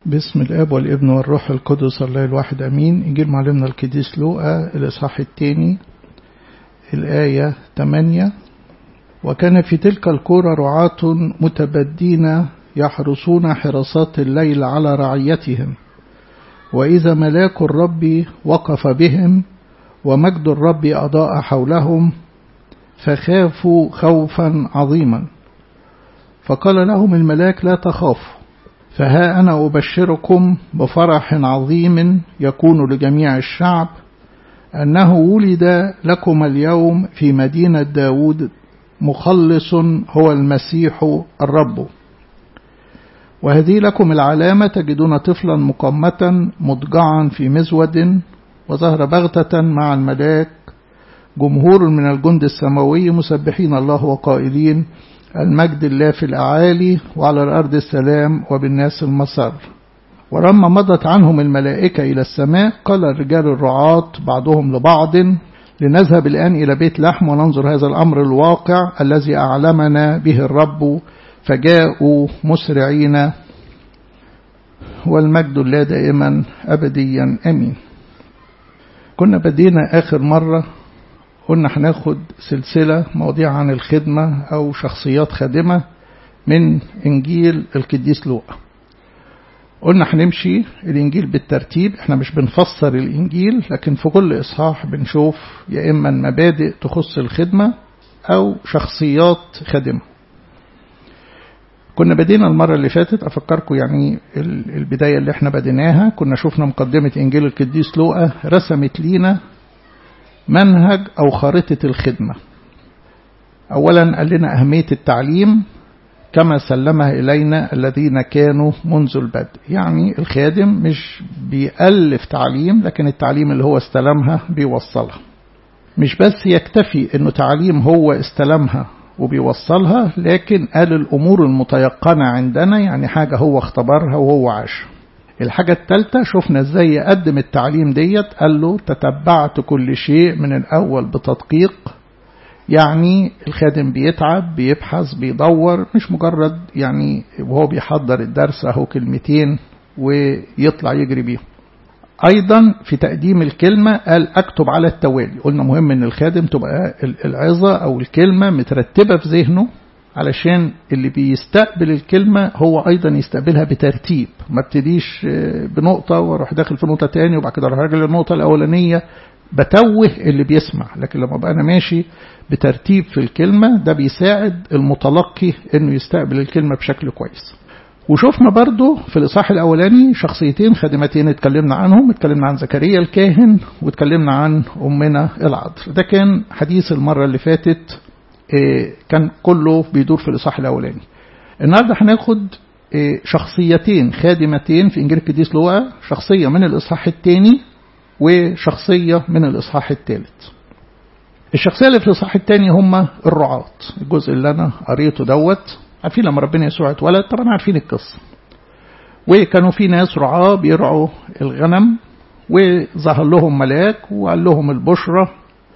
باسم الاب والابن والروح القدس الله الواحد امين انجيل معلمنا القديس لوقا الاصحاح الثاني الايه 8 وكان في تلك القرى رعاة متبدين يحرسون حراسات الليل على رعيتهم وإذا ملاك الرب وقف بهم ومجد الرب أضاء حولهم فخافوا خوفا عظيما فقال لهم الملاك لا تخافوا فها أنا أبشركم بفرح عظيم يكون لجميع الشعب أنه ولد لكم اليوم في مدينة داود مخلص هو المسيح الرب وهذه لكم العلامة تجدون طفلا مقمتا مضجعا في مزود وظهر بغتة مع الملاك جمهور من الجند السماوي مسبحين الله وقائلين المجد الله في الأعالي وعلى الأرض السلام وبالناس المسر ولما مضت عنهم الملائكة إلى السماء قال الرجال الرعاة بعضهم لبعض لنذهب الآن إلى بيت لحم وننظر هذا الأمر الواقع الذي أعلمنا به الرب فجاءوا مسرعين والمجد الله دائما أبديا أمين كنا بدينا آخر مرة قلنا هناخد سلسلة مواضيع عن الخدمة أو شخصيات خادمة من إنجيل القديس لوقا قلنا هنمشي الإنجيل بالترتيب احنا مش بنفسر الإنجيل لكن في كل إصحاح بنشوف يا إما مبادئ تخص الخدمة أو شخصيات خادمة كنا بدينا المرة اللي فاتت أفكركم يعني البداية اللي احنا بديناها كنا شفنا مقدمة إنجيل القديس لوقا رسمت لينا منهج أو خارطة الخدمة أولا قال لنا أهمية التعليم كما سلمها إلينا الذين كانوا منذ البدء يعني الخادم مش بيألف تعليم لكن التعليم اللي هو استلمها بيوصلها مش بس يكتفي انه تعليم هو استلمها وبيوصلها لكن قال الأمور المتيقنة عندنا يعني حاجة هو اختبرها وهو عاشها الحاجة الثالثة شفنا ازاي يقدم التعليم ديت قال له تتبعت كل شيء من الأول بتدقيق يعني الخادم بيتعب بيبحث بيدور مش مجرد يعني وهو بيحضر الدرس اهو كلمتين ويطلع يجري بيهم أيضا في تقديم الكلمة قال أكتب على التوالي قلنا مهم أن الخادم تبقى العظة أو الكلمة مترتبة في ذهنه علشان اللي بيستقبل الكلمة هو أيضا يستقبلها بترتيب ما ابتديش بنقطة واروح داخل في نقطة تاني وبعد كده اروح راجع للنقطة الأولانية بتوه اللي بيسمع لكن لما بقى أنا ماشي بترتيب في الكلمة ده بيساعد المتلقي إنه يستقبل الكلمة بشكل كويس وشفنا برضو في الإصحاح الأولاني شخصيتين خادمتين اتكلمنا عنهم اتكلمنا عن زكريا الكاهن واتكلمنا عن أمنا العذر ده كان حديث المرة اللي فاتت كان كله بيدور في الإصحاح الأولاني النهاردة هناخد شخصيتين خادمتين في إنجيل القديس لوقا شخصية من الإصحاح الثاني وشخصية من الإصحاح الثالث الشخصية اللي في الإصحاح الثاني هم الرعاة الجزء اللي أنا قريته دوت عارفين لما ربنا يسوع اتولد طبعا عارفين القصة وكانوا في ناس رعاة بيرعوا الغنم وظهر لهم ملاك وقال لهم البشرة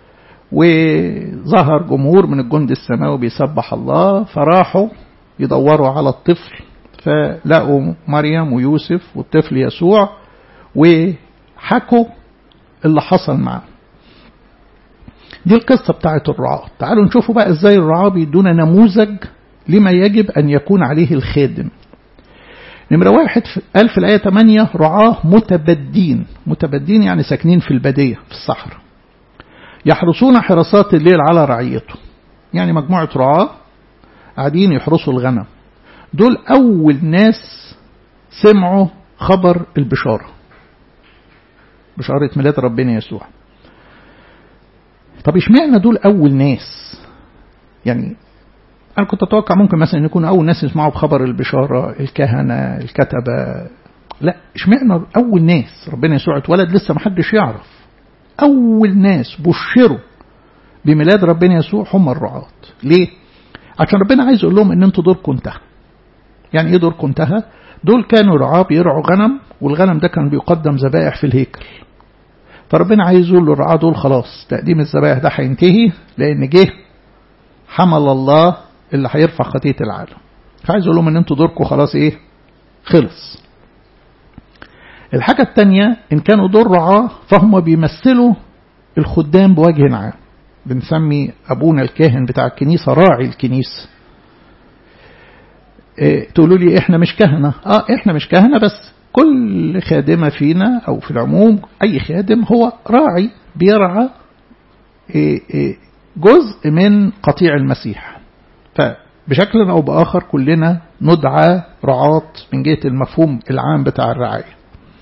وظهر جمهور من الجند السماوي بيسبح الله فراحوا يدوروا على الطفل فلقوا مريم ويوسف والطفل يسوع وحكوا اللي حصل معاه دي القصة بتاعت الرعاة تعالوا نشوفوا بقى ازاي الرعاة بيدونا نموذج لما يجب أن يكون عليه الخادم نمرة واحد قال في الآية 8 رعاة متبدين متبدين يعني ساكنين في البدية في الصحراء يحرسون حراسات الليل على رعيته يعني مجموعة رعاة قاعدين يحرسوا الغنم دول أول ناس سمعوا خبر البشارة بشارة ميلاد ربنا يسوع طب اشمعنى دول أول ناس يعني أنا كنت أتوقع ممكن مثلا يكون أول ناس يسمعوا بخبر البشارة الكهنة الكتبة لا اشمعنى أول ناس ربنا يسوع اتولد لسه محدش يعرف أول ناس بشروا بميلاد ربنا يسوع هم الرعاة ليه؟ عشان ربنا عايز يقول لهم إن أنتوا دوركم انتهى يعني إيه دوركم انتهى؟ دول كانوا رعاة بيرعوا غنم والغنم ده كان بيقدم ذبائح في الهيكل فربنا عايز يقول للرعاة دول خلاص تقديم الذبائح ده هينتهي لأن جه حمل الله اللي هيرفع خطية العالم فعايز اقول لهم ان انتوا دوركم خلاص ايه خلص الحاجة التانية إن كانوا دول رعاة فهم بيمثلوا الخدام بوجه عام بنسمي أبونا الكاهن بتاع الكنيسة راعي الكنيسة إيه تقولوا لي إحنا مش كهنة آه إحنا مش كهنة بس كل خادمة فينا أو في العموم أي خادم هو راعي بيرعى إيه إيه جزء من قطيع المسيح فبشكل أو بآخر كلنا ندعى رعاة من جهة المفهوم العام بتاع الرعاية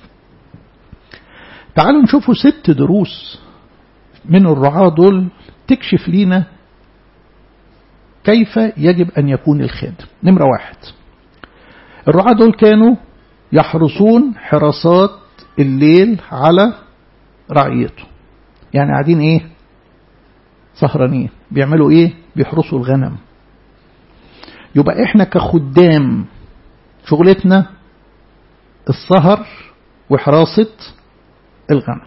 تعالوا نشوفوا ست دروس من الرعاة دول تكشف لينا كيف يجب أن يكون الخادم نمرة واحد الرعاة دول كانوا يحرسون حراسات الليل على رعيته يعني قاعدين ايه سهرانين بيعملوا ايه بيحرسوا الغنم يبقى احنا كخدام شغلتنا السهر وحراسة الغنم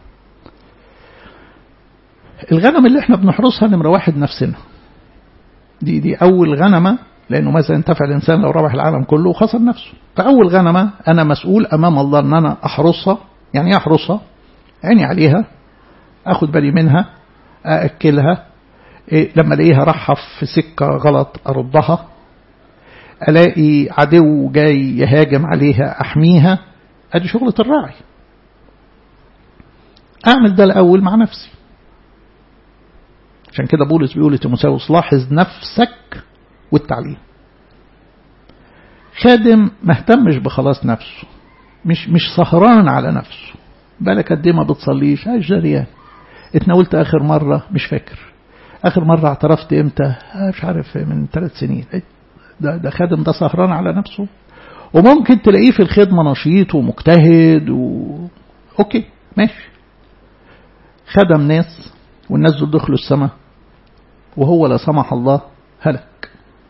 الغنم اللي احنا بنحرسها نمرة واحد نفسنا دي دي أول غنمة لأنه ماذا ينتفع الإنسان لو ربح العالم كله وخسر نفسه فأول غنمة أنا مسؤول أمام الله أن أنا أحرسها يعني إيه أحرسها عيني عليها أخد بالي منها أأكلها إيه لما ألاقيها راحة في سكة غلط أردها ألاقي عدو جاي يهاجم عليها أحميها أدي شغلة الراعي أعمل ده الأول مع نفسي عشان كده بولس بيقول لتيموثاوس لاحظ نفسك والتعليم خادم ما اهتمش بخلاص نفسه مش مش سهران على نفسه بالك قد ما بتصليش ايش جريان اتناولت اخر مره مش فاكر اخر مره اعترفت امتى مش عارف من ثلاث سنين ده ده خادم ده سهران على نفسه وممكن تلاقيه في الخدمه نشيط ومجتهد و... اوكي ماشي خدم ناس والناس دول دخلوا السماء وهو لا سمح الله هلك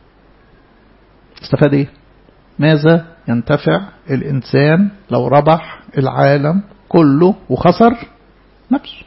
استفاد ايه ماذا ينتفع الإنسان لو ربح العالم كله وخسر نفسه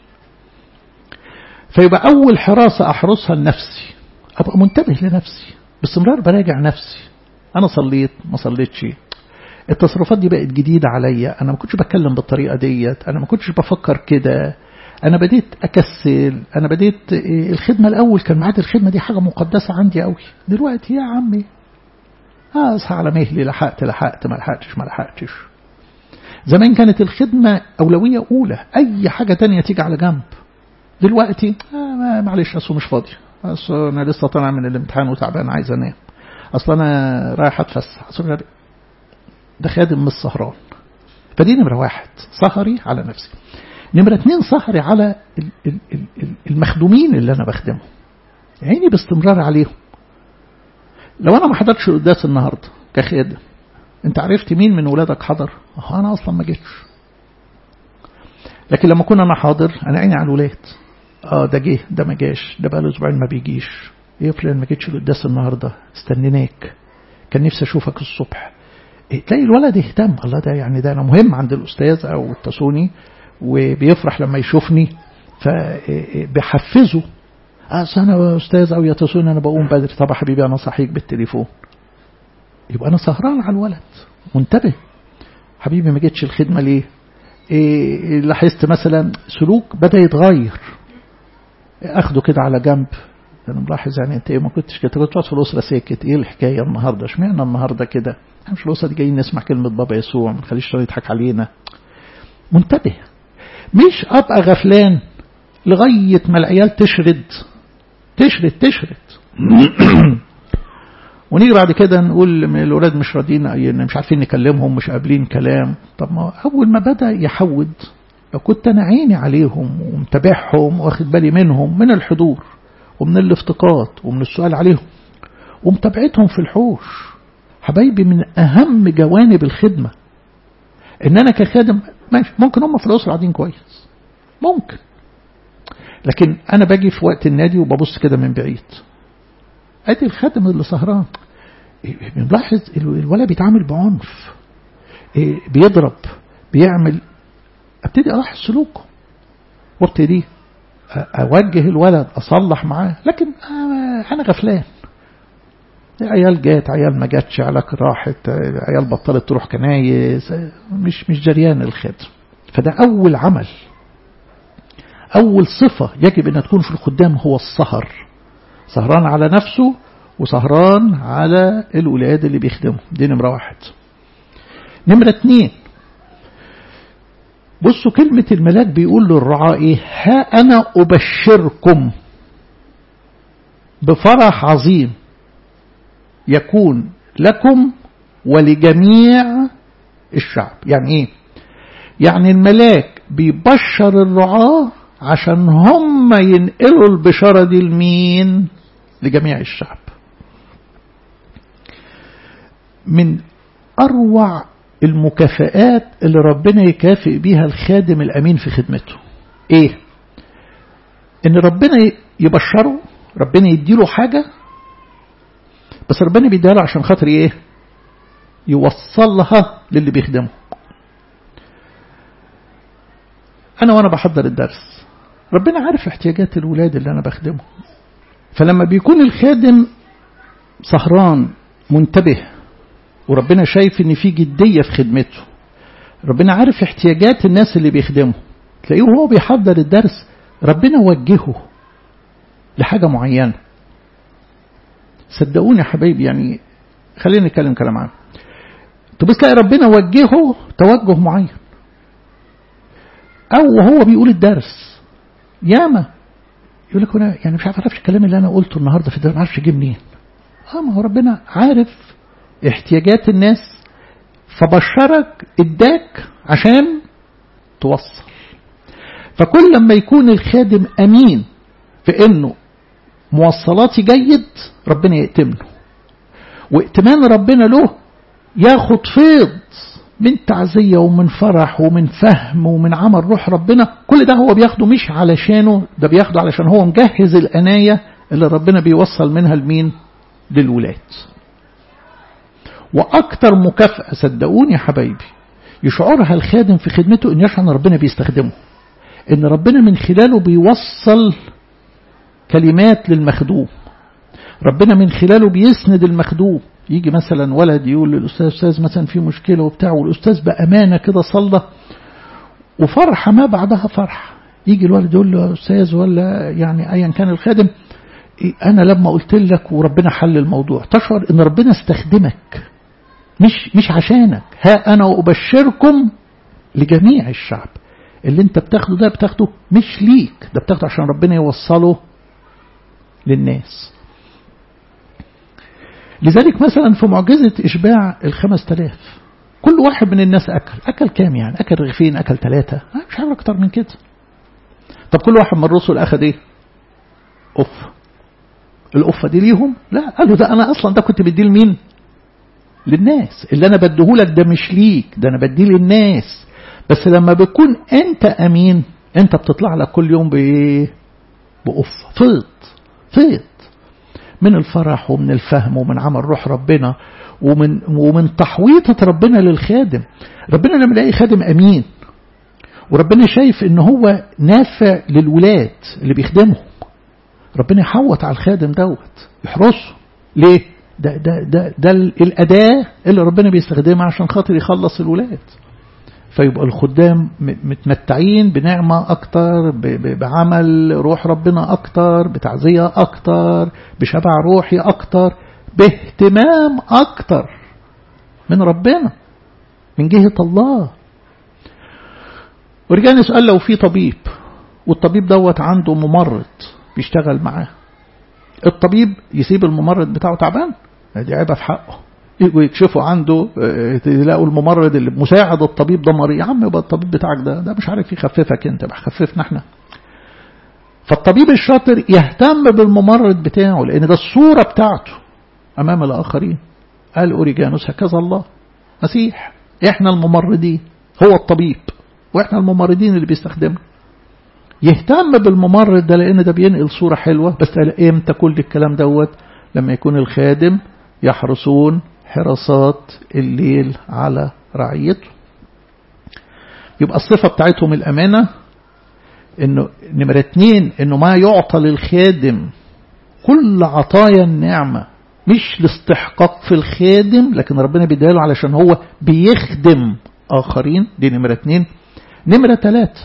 فيبقى أول حراسة أحرسها لنفسي أبقى منتبه لنفسي باستمرار براجع نفسي أنا صليت ما صليتش التصرفات دي بقت جديدة عليا أنا ما كنتش بتكلم بالطريقة ديت أنا ما كنتش بفكر كده أنا بديت أكسل أنا بديت الخدمة الأول كان معاد الخدمة دي حاجة مقدسة عندي قوي دلوقتي يا عمي أصحى على مهلي لحقت لحقت ما لحقتش ما لحقتش زمان كانت الخدمة أولوية أولى أي حاجة تانية تيجي على جنب دلوقتي آه معلش أصل مش فاضي أصل أنا لسه طالع من الامتحان وتعبان عايز أنام أصل أنا رايح أتفسح أصل ده خادم مش سهران فدي نمرة واحد سهري على نفسي نمرة اتنين سهري على المخدومين اللي أنا بخدمهم عيني باستمرار عليهم لو أنا ما حضرتش القداس النهاردة كخادم أنت عرفت مين من ولادك حضر أنا أصلا ما جيتش لكن لما كنا أنا حاضر أنا عيني على الولاد اه ده جه ده ما جاش ده بقى له اسبوعين ما بيجيش ايه فلان ما جيتش القداس النهارده استنيناك كان نفسي اشوفك الصبح إيه تلاقي الولد اهتم الله ده يعني ده انا مهم عند الاستاذ او التسوني وبيفرح لما يشوفني فبيحفزه أصل أنا أستاذ أو يتسون أنا بقوم بدري طب حبيبي أنا صحيك بالتليفون يبقى أنا سهران على الولد منتبه حبيبي ما جيتش الخدمة ليه إيه لاحظت مثلا سلوك بدأ يتغير أخده كده على جنب أنا ملاحظ يعني أنت إيه ما كنتش كده كنت في الأسرة ساكت إيه الحكاية النهاردة اشمعنى النهاردة كده مش الأسرة دي جايين نسمع كلمة بابا يسوع ما نخليش يضحك علينا منتبه مش أبقى غفلان لغاية ما العيال تشرد تشرد تشرد ونيجي بعد كده نقول الولاد مش راضيين مش عارفين نكلمهم مش قابلين كلام طب ما أول ما بدأ يحود لو كنت أنا عيني عليهم ومتابعهم واخد بالي منهم من الحضور ومن الافتقاد ومن السؤال عليهم ومتابعتهم في الحوش حبايبي من أهم جوانب الخدمة إن أنا كخادم ماشي ممكن هم في الأسرة قاعدين كويس ممكن لكن أنا باجي في وقت النادي وببص كده من بعيد أدي الخادم اللي سهران بنلاحظ الولد بيتعامل بعنف بيضرب بيعمل ابتدي ألاحظ سلوكه وابتدي أوجه الولد أصلح معاه لكن أنا غفلان عيال جات عيال ما جاتش عيالك راحت عيال بطلت تروح كنايس مش مش جريان الخدم فده أول عمل أول صفة يجب أن تكون في الخدام هو السهر سهران على نفسه وسهران على الولاد اللي بيخدموا دي نمرة واحد نمرة اتنين بصوا كلمة الملاك بيقول للرعاة ايه ها أنا أبشركم بفرح عظيم يكون لكم ولجميع الشعب يعني ايه يعني الملاك بيبشر الرعاة عشان هم ينقلوا البشارة دي لمين لجميع الشعب من أروع المكافآت اللي ربنا يكافئ بيها الخادم الأمين في خدمته إيه إن ربنا يبشره ربنا يديله حاجة بس ربنا بيديها له عشان خاطر إيه يوصلها للي بيخدمه أنا وأنا بحضر الدرس ربنا عارف احتياجات الولاد اللي أنا بخدمه فلما بيكون الخادم سهران منتبه وربنا شايف ان في جدية في خدمته ربنا عارف احتياجات الناس اللي بيخدمه تلاقيه وهو بيحضر الدرس ربنا وجهه لحاجة معينة صدقوني يا حبايبي يعني خلينا نتكلم كلام عام تبص تلاقي ربنا وجهه توجه معين او وهو بيقول الدرس ياما يقول لك انا يعني مش عارف اعرفش الكلام اللي انا قلته النهارده في الدرس ما اعرفش جه منين اه ما هو ربنا عارف احتياجات الناس فبشرك اداك عشان توصل فكل لما يكون الخادم امين في انه موصلاتي جيد ربنا يأتمنه وائتمان ربنا له ياخد فيض من تعزية ومن فرح ومن فهم ومن عمل روح ربنا كل ده هو بياخده مش علشانه ده بياخده علشان هو مجهز الأناية اللي ربنا بيوصل منها لمين للولاد وأكتر مكافأة صدقوني يا حبايبي يشعرها الخادم في خدمته إن يشعر أن ربنا بيستخدمه إن ربنا من خلاله بيوصل كلمات للمخدوم ربنا من خلاله بيسند المخدوم يجي مثلا ولد يقول للأستاذ أستاذ مثلا في مشكلة وبتاع والأستاذ بأمانة كده صلى وفرحة ما بعدها فرحة يجي الولد يقول له أستاذ ولا يعني أيا كان الخادم أنا لما قلت لك وربنا حل الموضوع تشعر إن ربنا استخدمك مش مش عشانك ها أنا أبشركم لجميع الشعب اللي انت بتاخده ده بتاخده مش ليك ده بتاخده عشان ربنا يوصله للناس لذلك مثلا في معجزة إشباع الخمس تلاف كل واحد من الناس أكل أكل كام يعني أكل رغيفين أكل ثلاثة مش عارف أكتر من كده طب كل واحد من الرسل أخذ إيه أف الأفة دي ليهم لا قالوا ده أنا أصلا ده كنت بديه لمين للناس اللي أنا بديهولك ده مش ليك ده أنا بديه للناس بس لما بتكون أنت أمين أنت بتطلع لك كل يوم بإيه بأفة فيض فيض من الفرح ومن الفهم ومن عمل روح ربنا ومن ومن تحويطة ربنا للخادم ربنا لما يلاقي خادم أمين وربنا شايف ان هو نافع للولاد اللي بيخدمهم ربنا يحوط على الخادم دوت يحرسه ليه ده ده ده ده الأداة اللي ربنا بيستخدمها عشان خاطر يخلص الولاد فيبقى الخدام متمتعين بنعمة أكتر بعمل روح ربنا أكتر بتعزية أكتر بشبع روحي أكتر باهتمام أكتر من ربنا من جهة الله ورجعنا نسأل لو في طبيب والطبيب دوت عنده ممرض بيشتغل معاه الطبيب يسيب الممرض بتاعه تعبان دي عيبة في حقه يجوا يكشفوا عنده تلاقوا الممرض اللي مساعد الطبيب ده مريض يا عم يبقى الطبيب بتاعك ده ده مش عارف يخففك انت بقى خففنا احنا فالطبيب الشاطر يهتم بالممرض بتاعه لان ده الصورة بتاعته امام الاخرين قال اوريجانوس هكذا الله مسيح احنا الممرضين هو الطبيب واحنا الممرضين اللي بيستخدمنا يهتم بالممرض ده لان ده بينقل صورة حلوة بس امتى كل الكلام دوت لما يكون الخادم يحرسون حراسات الليل على رعيته يبقى الصفة بتاعتهم الأمانة إنه نمرة اتنين إنه ما يعطى للخادم كل عطايا النعمة مش لاستحقاق في الخادم لكن ربنا بيديله علشان هو بيخدم آخرين دي نمرة اتنين نمرة ثلاثة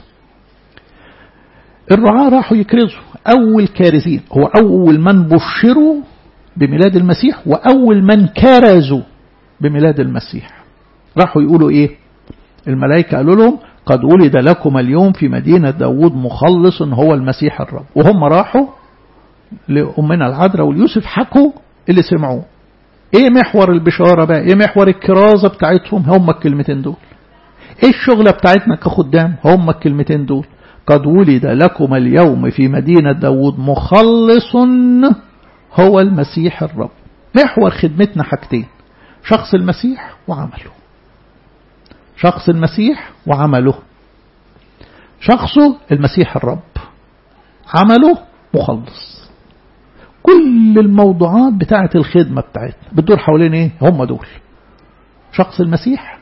الرعاة راحوا يكرزوا أول كارزين هو أول من بشروا بميلاد المسيح وأول من كرزوا بميلاد المسيح راحوا يقولوا إيه الملائكة قالوا لهم قد ولد لكم اليوم في مدينة داود مخلص هو المسيح الرب وهم راحوا لأمنا العذراء واليوسف حكوا اللي سمعوه ايه محور البشارة بقى ايه محور الكرازة بتاعتهم هم الكلمتين دول ايه الشغلة بتاعتنا كخدام هم الكلمتين دول قد ولد لكم اليوم في مدينة داود مخلص هو المسيح الرب محور خدمتنا حاجتين شخص المسيح وعمله شخص المسيح وعمله شخصه المسيح الرب عمله مخلص كل الموضوعات بتاعة الخدمة بتاعتنا بتدور حوالين ايه هم دول شخص المسيح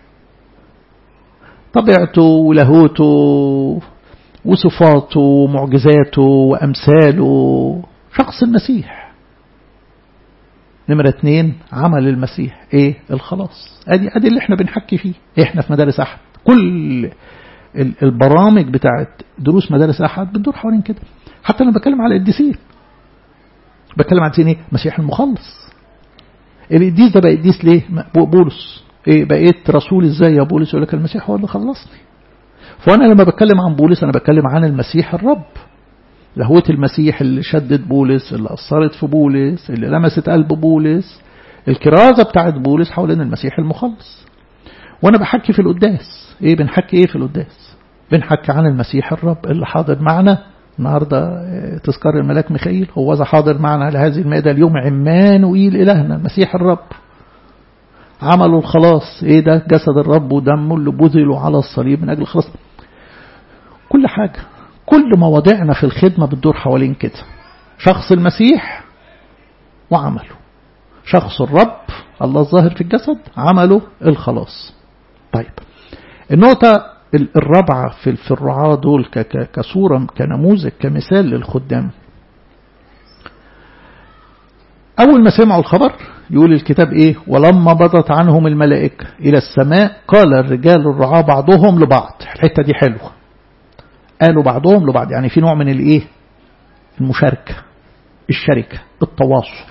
طبيعته ولاهوته وصفاته ومعجزاته وأمثاله شخص المسيح نمرة اتنين عمل المسيح ايه الخلاص ادي ادي اللي احنا بنحكي فيه احنا في مدارس احد كل البرامج بتاعت دروس مدارس احد بتدور حوالين كده حتى لما بتكلم على القديسين بتكلم عن ايه مسيح المخلص القديس ده بقى قديس ليه بولس ايه بقيت رسول ازاي يا بولس يقول لك المسيح هو اللي خلصني فانا لما بتكلم عن بولس انا بتكلم عن المسيح الرب لهوة المسيح اللي شدت بولس اللي أثرت في بولس اللي لمست قلب بولس الكرازة بتاعت بولس حوالين المسيح المخلص وأنا بحكي في القداس إيه بنحكي إيه في القداس بنحكي عن المسيح الرب اللي حاضر معنا النهاردة تذكر الملاك ميخائيل هو ذا حاضر معنا لهذه المائدة اليوم عمانوئيل إلهنا المسيح الرب عملوا الخلاص ايه ده جسد الرب ودمه اللي بذلوا على الصليب من اجل الخلاص كل حاجة كل مواضيعنا في الخدمة بتدور حوالين كده شخص المسيح وعمله شخص الرب الله الظاهر في الجسد عمله الخلاص طيب النقطة الرابعة في في الرعاة دول كصورة كنموذج كمثال للخدام أول ما سمعوا الخبر يقول الكتاب إيه ولما بضت عنهم الملائكة إلى السماء قال الرجال الرعاة بعضهم لبعض الحتة دي حلوة قالوا بعضهم لبعض يعني في نوع من الإيه المشاركة الشركة التواصل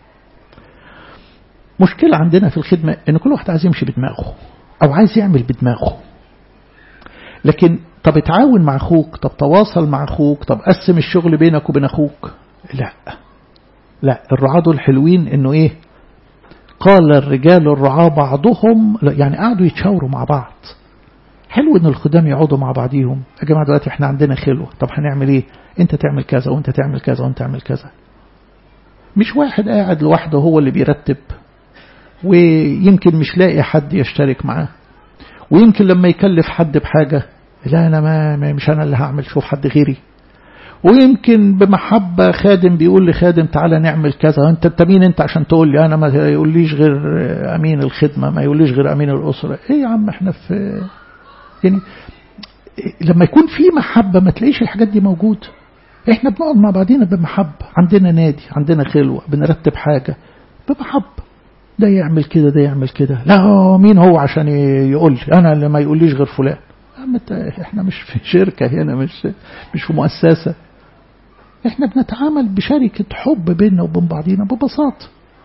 مشكلة عندنا في الخدمة إن كل واحد عايز يمشي بدماغه أو عايز يعمل بدماغه لكن طب اتعاون مع أخوك طب تواصل مع أخوك طب قسم الشغل بينك وبين أخوك لا لا الرعاة دول حلوين إنه إيه قال الرجال الرعاة بعضهم يعني قعدوا يتشاوروا مع بعض حلو ان الخدام يقعدوا مع بعضيهم يا جماعه دلوقتي احنا عندنا خلوه طب هنعمل ايه انت تعمل كذا وانت تعمل كذا وانت تعمل كذا مش واحد قاعد لوحده هو اللي بيرتب ويمكن مش لاقي حد يشترك معاه ويمكن لما يكلف حد بحاجة لا أنا ما مش أنا اللي هعمل شوف حد غيري ويمكن بمحبة خادم بيقول لخادم تعالى نعمل كذا انت انت مين انت عشان تقول لي انا ما يقوليش غير امين الخدمة ما يقوليش غير امين الاسرة ايه يا عم احنا في يعني لما يكون في محبة ما تلاقيش الحاجات دي موجودة احنا بنقعد مع بعضينا بمحبة عندنا نادي عندنا خلوة بنرتب حاجة بمحبة ده يعمل كده ده يعمل كده لا مين هو عشان يقول لي انا اللي ما يقوليش غير فلان احنا مش في شركة هنا مش مش في مؤسسة احنا بنتعامل بشركة حب بيننا وبين بعضينا ببساطة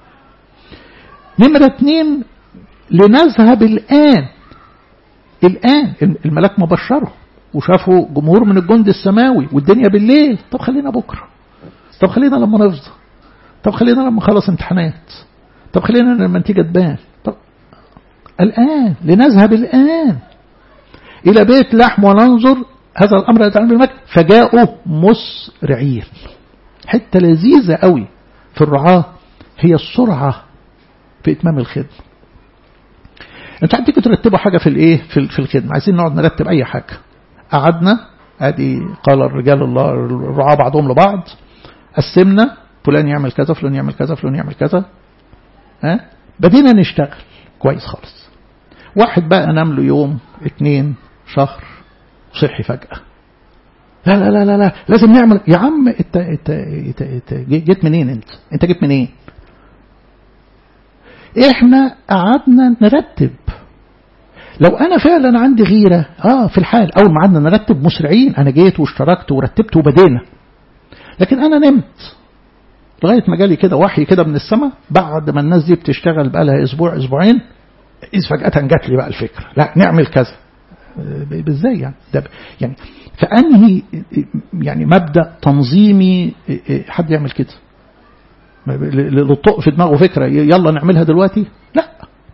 نمرة اتنين لنذهب الآن الآن الملاك مبشره وشافوا جمهور من الجند السماوي والدنيا بالليل طب خلينا بكرة طب خلينا لما نفضى طب خلينا لما نخلص امتحانات طب خلينا لما النتيجة تبان طب الآن لنذهب الآن إلى بيت لحم وننظر هذا الأمر يتعلم بالمجد فجاءوا مسرعين حتة لذيذة قوي في الرعاة هي السرعة في إتمام الخدمة انتوا هتيجوا ترتبوا حاجة في الايه في, في الخدمة عايزين نقعد نرتب اي حاجة قعدنا ادي قال الرجال الله الرعاة بعضهم لبعض قسمنا فلان يعمل كذا فلان يعمل كذا فلان يعمل كذا ها بدينا نشتغل كويس خالص واحد بقى نام له يوم اتنين شهر صحي فجأة لا لا لا لا لا لازم نعمل يا عم انت انت انت, انت جيت منين انت انت جيت منين احنا قعدنا نرتب لو انا فعلا عندي غيره اه في الحال اول ما قعدنا نرتب مسرعين انا جيت واشتركت ورتبت وبدينا لكن انا نمت لغايه ما جالي كده وحي كده من السماء بعد ما الناس دي بتشتغل بقى لها اسبوع اسبوعين اذ فجاه جات لي بقى الفكره لا نعمل كذا ازاي يعني ده يعني فانهي يعني مبدا تنظيمي حد يعمل كده للطق في دماغه فكره يلا نعملها دلوقتي لا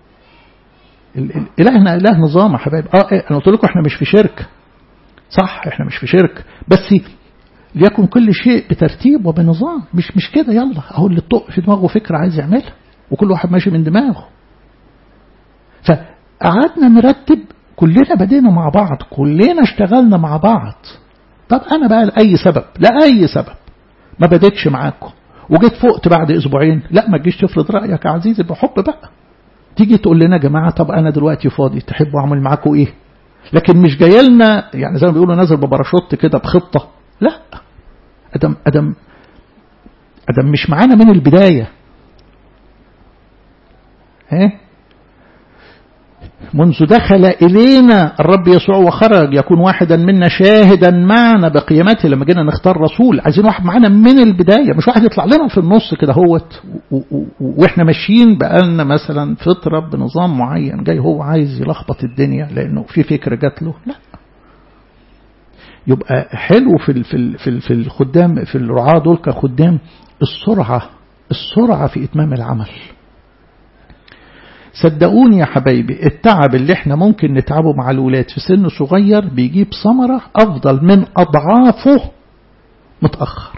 إلهنا إله نظام يا حبايب اه انا قلت لكم احنا مش في شرك صح احنا مش في شرك بس ليكن كل شيء بترتيب وبنظام مش مش كده يلا اهو اللي طق في دماغه فكره عايز يعملها وكل واحد ماشي من دماغه فقعدنا نرتب كلنا بدينا مع بعض كلنا اشتغلنا مع بعض طب انا بقى لاي سبب لاي سبب ما بديتش معاكم وجيت فقت بعد اسبوعين لا ما تجيش تفرض رايك يا عزيزي بحب بقى تيجي تقول لنا يا جماعه طب انا دلوقتي فاضي تحبوا اعمل معاكم ايه لكن مش جاي لنا يعني زي ما بيقولوا نازل بباراشوت كده بخطه لا ادم ادم ادم مش معانا من البدايه ها منذ دخل إلينا الرب يسوع وخرج يكون واحدا منا شاهدا معنا بقيامته لما جينا نختار رسول عايزين واحد معانا من البداية مش واحد يطلع لنا في النص كده هوت واحنا ماشيين بقالنا مثلا فترة بنظام معين جاي هو عايز يلخبط الدنيا لأنه في فكرة جات له لا يبقى حلو في في في في الخدام في الرعاة دول كخدام السرعة السرعة في إتمام العمل صدقوني يا حبايبي التعب اللي احنا ممكن نتعبه مع الولاد في سن صغير بيجيب ثمرة أفضل من أضعافه متأخر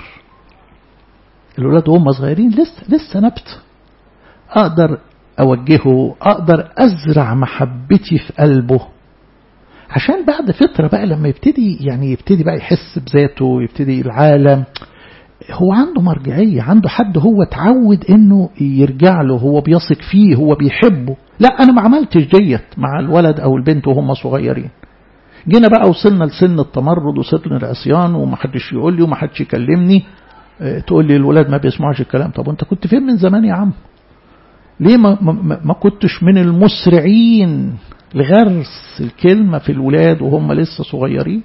الولاد وهم صغيرين لسه لسه نبت أقدر أوجهه أقدر أزرع محبتي في قلبه عشان بعد فترة بقى لما يبتدي يعني يبتدي بقى يحس بذاته يبتدي العالم هو عنده مرجعية عنده حد هو اتعود انه يرجع له هو بيثق فيه هو بيحبه لا انا ما عملتش ديت مع الولد او البنت وهم صغيرين جينا بقى وصلنا لسن التمرد وصلنا العصيان ومحدش يقول لي ومحدش يكلمني اه تقول لي الولاد ما بيسمعوش الكلام طب انت كنت فين من زمان يا عم ليه ما, ما, ما كنتش من المسرعين لغرس الكلمة في الولاد وهم لسه صغيرين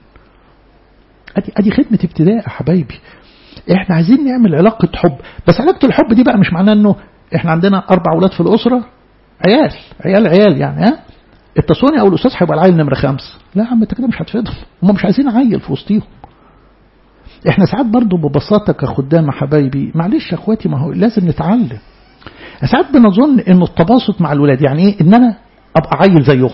ادي ادي خدمة ابتداء يا حبايبي احنا عايزين نعمل علاقة حب بس علاقة الحب دي بقى مش معناه انه احنا عندنا اربع اولاد في الاسرة عيال عيال عيال يعني ها التصوني او الاستاذ هيبقى العيل نمرة خمسة لا يا عم انت كده مش هتفيدهم هم مش عايزين عيل في وسطيهم احنا ساعات برضو ببساطة كخدام يا حبايبي معلش يا اخواتي ما هو لازم نتعلم ساعات بنظن انه التباسط مع الولاد يعني ايه ان انا ابقى عيل زيهم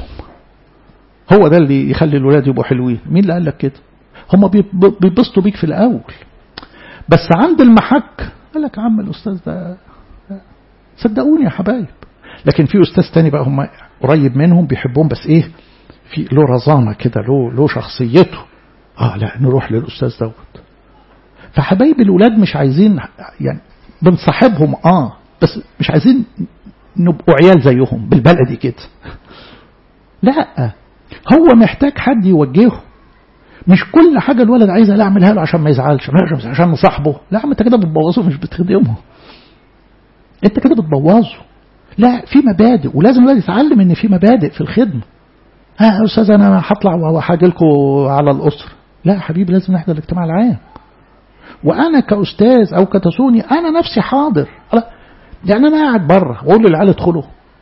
هو ده اللي يخلي الولاد يبقوا حلوين مين اللي قال لك كده هم بيبسطوا بيك في الاول بس عند المحك قال لك عم الأستاذ ده صدقوني يا حبايب لكن في أستاذ تاني بقى هم قريب منهم بيحبهم بس إيه في له رزانة كده له له شخصيته آه لا نروح للأستاذ دوت فحبايب الولاد مش عايزين يعني بنصاحبهم آه بس مش عايزين نبقوا عيال زيهم بالبلدي كده لا هو محتاج حد يوجهه مش كل حاجة الولد عايزها لا اعملها له عشان ما يزعلش عشان نصاحبه لا عم انت كده بتبوظه مش بتخدمه انت كده بتبوظه لا في مبادئ ولازم الولد يتعلم ان في مبادئ في الخدمة ها يا استاذ انا هطلع وهاجي لكم على الاسر لا يا حبيبي لازم نحضر الاجتماع العام وانا كاستاذ او كتسوني انا نفسي حاضر يعني انا قاعد بره واقول للعيال ادخلوا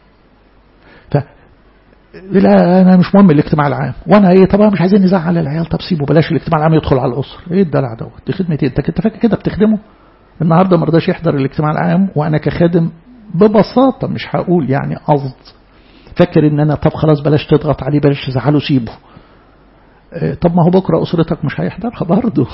لا انا مش مهم الاجتماع العام وانا ايه طبعا مش عايزين نزعل العيال طب سيبه بلاش الاجتماع العام يدخل على الاسر ايه الدلع دوت دي خدمه ايه انت كنت فاكر كده بتخدمه النهارده ما رضاش يحضر الاجتماع العام وانا كخادم ببساطه مش هقول يعني قصد فاكر ان انا طب خلاص بلاش تضغط عليه بلاش تزعله سيبه اه طب ما هو بكره اسرتك مش هيحضرها برضه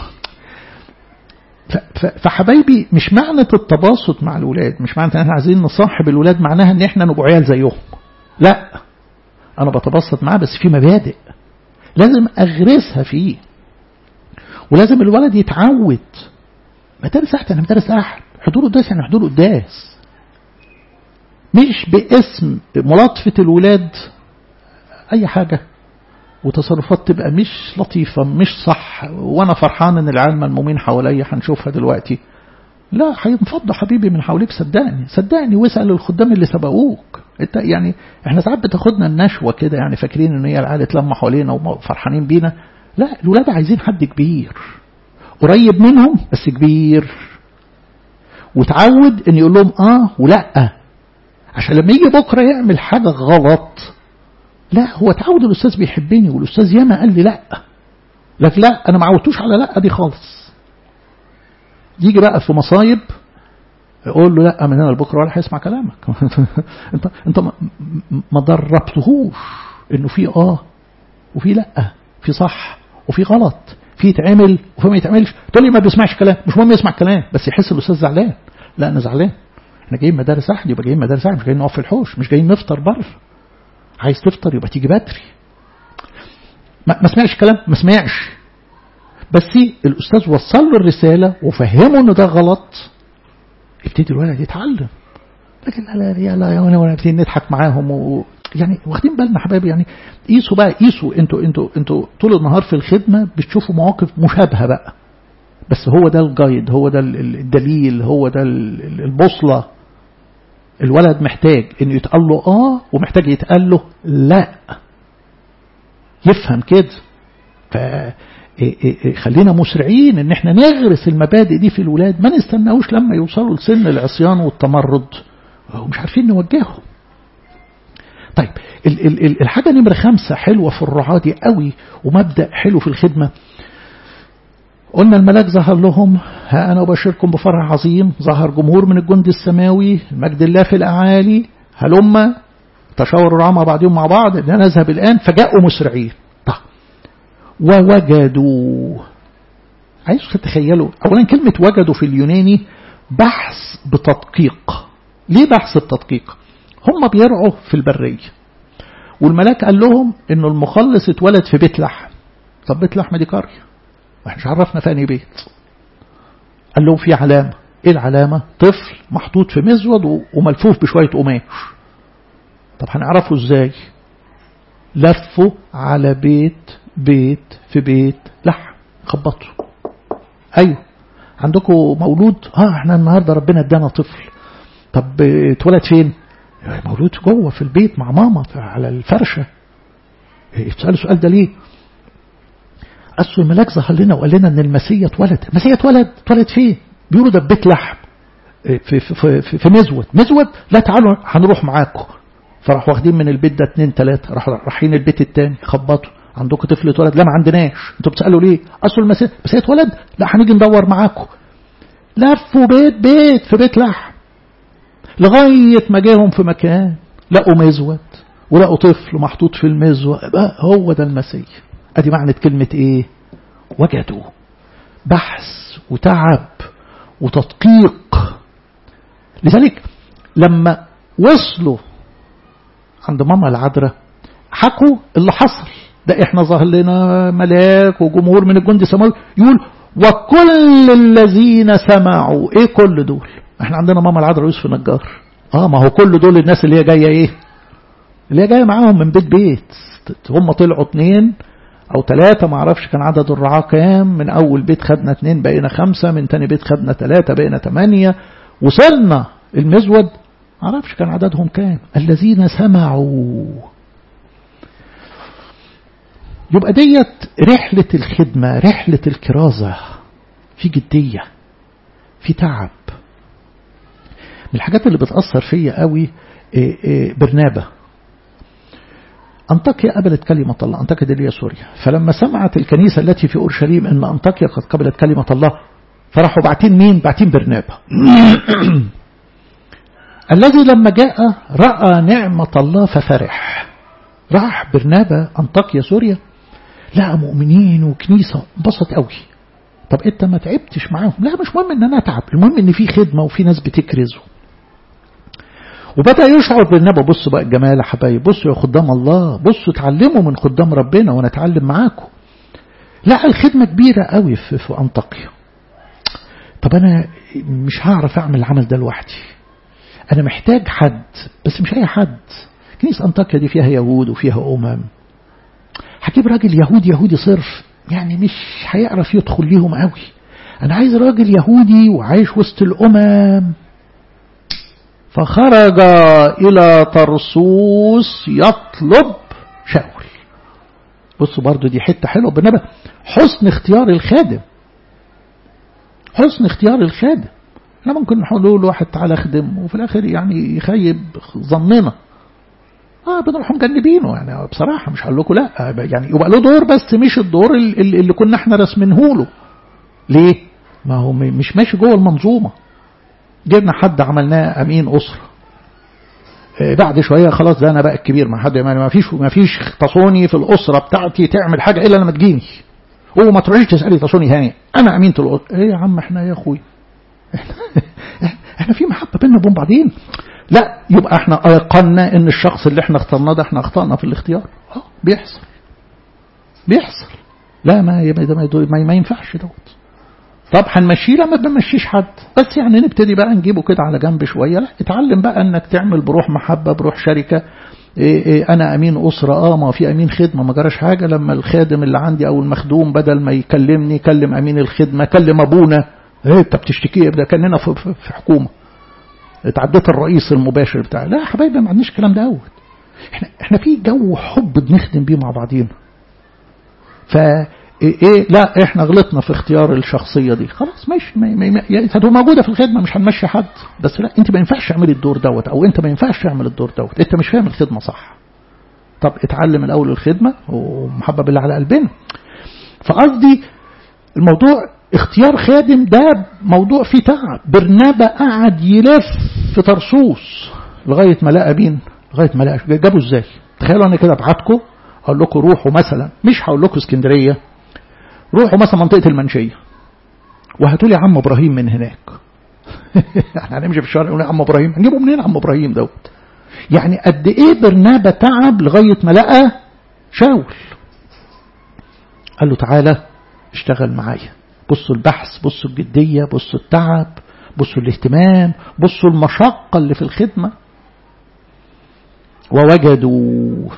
فحبايبي مش معنى التباسط مع الولاد مش معنى ان احنا عايزين نصاحب الولاد معناها ان احنا نبقى عيال زيهم لا أنا بتبسط معاه بس في مبادئ لازم أغرسها فيه ولازم الولد يتعود مدارس أحد أنا مدارس أحد حضور قداس يعني حضور قداس مش باسم ملاطفة الولاد أي حاجة وتصرفات تبقى مش لطيفة مش صح وأنا فرحان إن العيال ملمومين حواليا هنشوفها دلوقتي لا هينفضوا حبيبي من حواليك صدقني صدقني واسأل الخدام اللي سبقوك انت يعني احنا ساعات بتاخدنا النشوة كده يعني فاكرين ان هي العيال اتلموا حوالينا وفرحانين بينا لا الولاد عايزين حد كبير قريب منهم بس كبير وتعود ان يقول لهم اه ولا عشان لما يجي بكره يعمل حاجه غلط لا هو تعود الاستاذ بيحبني والاستاذ ياما قال لي لا لكن لا انا ما عودتوش على لا دي خالص يجي بقى في مصايب يقول له لا من هنا لبكره ولا هيسمع كلامك انت انت ما دربتهوش انه في اه وفي لا في صح وفي غلط في يتعمل وفي ما يتعملش تقول لي ما بيسمعش كلام مش مهم يسمع كلام بس يحس الاستاذ زعلان لا انا زعلان احنا جايين مدارس احد يبقى جايين مدارس احد مش جايين نقف في الحوش مش جايين نفطر بره عايز تفطر يبقى تيجي بدري ما, ما سمعش كلام ما سمعش بس الاستاذ وصل له الرساله وفهمه ان ده غلط يبتدي الولد يتعلم لكن لا لا يا لا وانا وانا نبتدي نضحك معاهم و... يعني واخدين بالنا حبايبي يعني قيسوا بقى قيسوا انتوا انتوا انتوا طول النهار في الخدمه بتشوفوا مواقف مشابهه بقى بس هو ده الجايد هو ده الدليل هو ده البوصله الولد محتاج انه يتقال له اه ومحتاج يتقال له لا يفهم كده ف خلينا مسرعين ان احنا نغرس المبادئ دي في الولاد ما نستناوش لما يوصلوا لسن العصيان والتمرد ومش عارفين نوجههم طيب ال ال ال الحاجة نمرة خمسة حلوة في الرعاة دي قوي ومبدأ حلو في الخدمة قلنا الملاك ظهر لهم ها أنا أبشركم بفرح عظيم ظهر جمهور من الجند السماوي المجد الله في الأعالي هلما تشاوروا الرعاة مع بعضهم مع بعض إن نذهب الآن فجاءوا مسرعين طيب ووجدوا عايز تتخيلوا أولا كلمة وجدوا في اليوناني بحث بتدقيق ليه بحث بتدقيق هم بيرعوا في البرية والملاك قال لهم انه المخلص اتولد في بيت لحم طب بيت لحم دي قرية احنا مش عرفنا في انهي بيت قال لهم في علامة ايه العلامة طفل محطوط في مزود وملفوف بشوية قماش طب هنعرفه ازاي لفوا على بيت بيت في بيت لحم خبطوا ايوه عندكم مولود اه احنا النهارده ربنا ادانا طفل طب اتولد فين مولود جوه في البيت مع ماما على الفرشة يتسأل السؤال ده ليه أصل الملاك ظهر لنا وقال لنا ان المسيح اتولد المسيح اتولد اتولد فين بيقولوا ده بيت لحم في, في, في, في, في مزود مزود لا تعالوا هنروح معاكم فراح واخدين من البيت ده اتنين تلاتة راح رايحين البيت التاني خبطوا عندكم طفل اتولد لا ما عندناش انتوا بتسألوا ليه اصل المسيح المسيح اتولد لا هنيجي ندور معاكم لفوا بيت بيت في بيت لحم لغاية ما جاهم في مكان لقوا مزود ولقوا طفل محطوط في المزود هو ده المسيح ادي معنى كلمة ايه وجدوا بحث وتعب وتدقيق لذلك لما وصلوا عند ماما العذراء حكوا اللي حصل ده احنا ظهر لنا ملاك وجمهور من الجند السماوي يقول وكل الذين سمعوا ايه كل دول احنا عندنا ماما العذراء يوسف النجار اه ما هو كل دول الناس اللي هي جايه ايه اللي هي جايه معاهم من بيت بيت هم طلعوا اتنين او ثلاثة ما اعرفش كان عدد الرعاة كام من اول بيت خدنا اتنين بقينا خمسة من تاني بيت خدنا ثلاثة بقينا ثمانية وصلنا المزود ما اعرفش كان عددهم كام الذين سمعوا يبقى ديت رحلة الخدمة رحلة الكرازة في جدية في تعب من الحاجات اللي بتأثر فيا قوي برنابة أنطاكيا قبلت كلمة الله أنطاكيا دي هي سوريا فلما سمعت الكنيسة التي في أورشليم أن أنطاكيا قد قبلت كلمة الله فراحوا باعتين مين باعتين برنابة الذي لما جاء رأى نعمة الله ففرح راح برنابة أنطاكيا سوريا لقى مؤمنين وكنيسة انبسط قوي طب انت ما تعبتش معاهم لا مش مهم ان انا اتعب المهم ان في خدمة وفي ناس بتكرز وبدأ يشعر بالنبى بصوا بقى الجمال يا حبايب بصوا يا خدام الله بصوا اتعلموا من خدام ربنا وانا اتعلم معاكم لا الخدمة كبيرة قوي في, في أنطاكيا طب أنا مش هعرف أعمل العمل ده لوحدي أنا محتاج حد بس مش أي حد كنيسة أنطاكيا دي فيها يهود وفيها أمم هجيب راجل يهودي يهودي صرف يعني مش هيعرف يدخل ليهم قوي أنا عايز راجل يهودي وعايش وسط الأمم فخرج إلى طرسوس يطلب شاول بصوا برضو دي حتة حلوة بالنبي حسن اختيار الخادم حسن اختيار الخادم احنا ممكن نقول له واحد تعالى اخدم وفي الاخر يعني يخيب ظننا اه بنروح مجنبينه يعني بصراحة مش هقول لكم لا يعني يبقى له دور بس مش الدور اللي, اللي كنا احنا راسمينه له ليه ما هو مش ماشي جوه المنظومة جبنا حد عملناه امين اسرة بعد شوية خلاص ده انا بقى الكبير ما حد يعني ما فيش ما فيش تصوني في الاسرة بتاعتي تعمل حاجة الا لما تجيني هو ما تروحيش تسالي تصوني هاني انا امينة الاسرة ايه يا عم احنا يا اخوي احنا في محبة بيننا وبين بعضين لا يبقى احنا ايقنا ان الشخص اللي احنا اخترناه ده احنا اخطأنا في الاختيار اه بيحصل بيحصل لا ما ما, ما ينفعش دوت طب هنمشيه لا ما بنمشيش حد بس يعني نبتدي بقى نجيبه كده على جنب شوية لا اتعلم بقى انك تعمل بروح محبة بروح شركة إيه إيه انا امين اسرة اه ما في امين خدمة ما جراش حاجة لما الخادم اللي عندي او المخدوم بدل ما يكلمني يكلم امين الخدمة كلم ابونا ايه انت بتشتكي ده كاننا في, في, في حكومة اتعديت الرئيس المباشر بتاع لا يا حبايبي ما عندناش الكلام ده احنا احنا في جو حب بنخدم بيه مع بعضينا ف ايه لا احنا غلطنا في اختيار الشخصيه دي خلاص ماشي ما ما يعني هتبقى موجوده في الخدمه مش هنمشي حد بس لا انت ما ينفعش تعملي الدور دوت او انت ما ينفعش تعمل الدور دوت انت مش فاهم الخدمه صح طب اتعلم الاول الخدمه ومحبب اللي على قلبنا فقصدي الموضوع اختيار خادم ده موضوع فيه تعب برنابا قعد يلف في طرسوس لغايه ما لقى مين لغايه ما لقى جابوا ازاي تخيلوا انا كده ابعتكم اقول لكم روحوا مثلا مش هقول لكم اسكندريه روحوا مثلا منطقة المنشية وهاتوا لي عم إبراهيم من هناك احنا هنمشي في الشارع نقول عم إبراهيم هنجيبه منين عم إبراهيم دوت يعني قد إيه برنابة تعب لغاية ما لقى شاول قال له تعالى اشتغل معايا بصوا البحث بصوا الجدية بصوا التعب بصوا الاهتمام بصوا المشقة اللي في الخدمة ووجدوا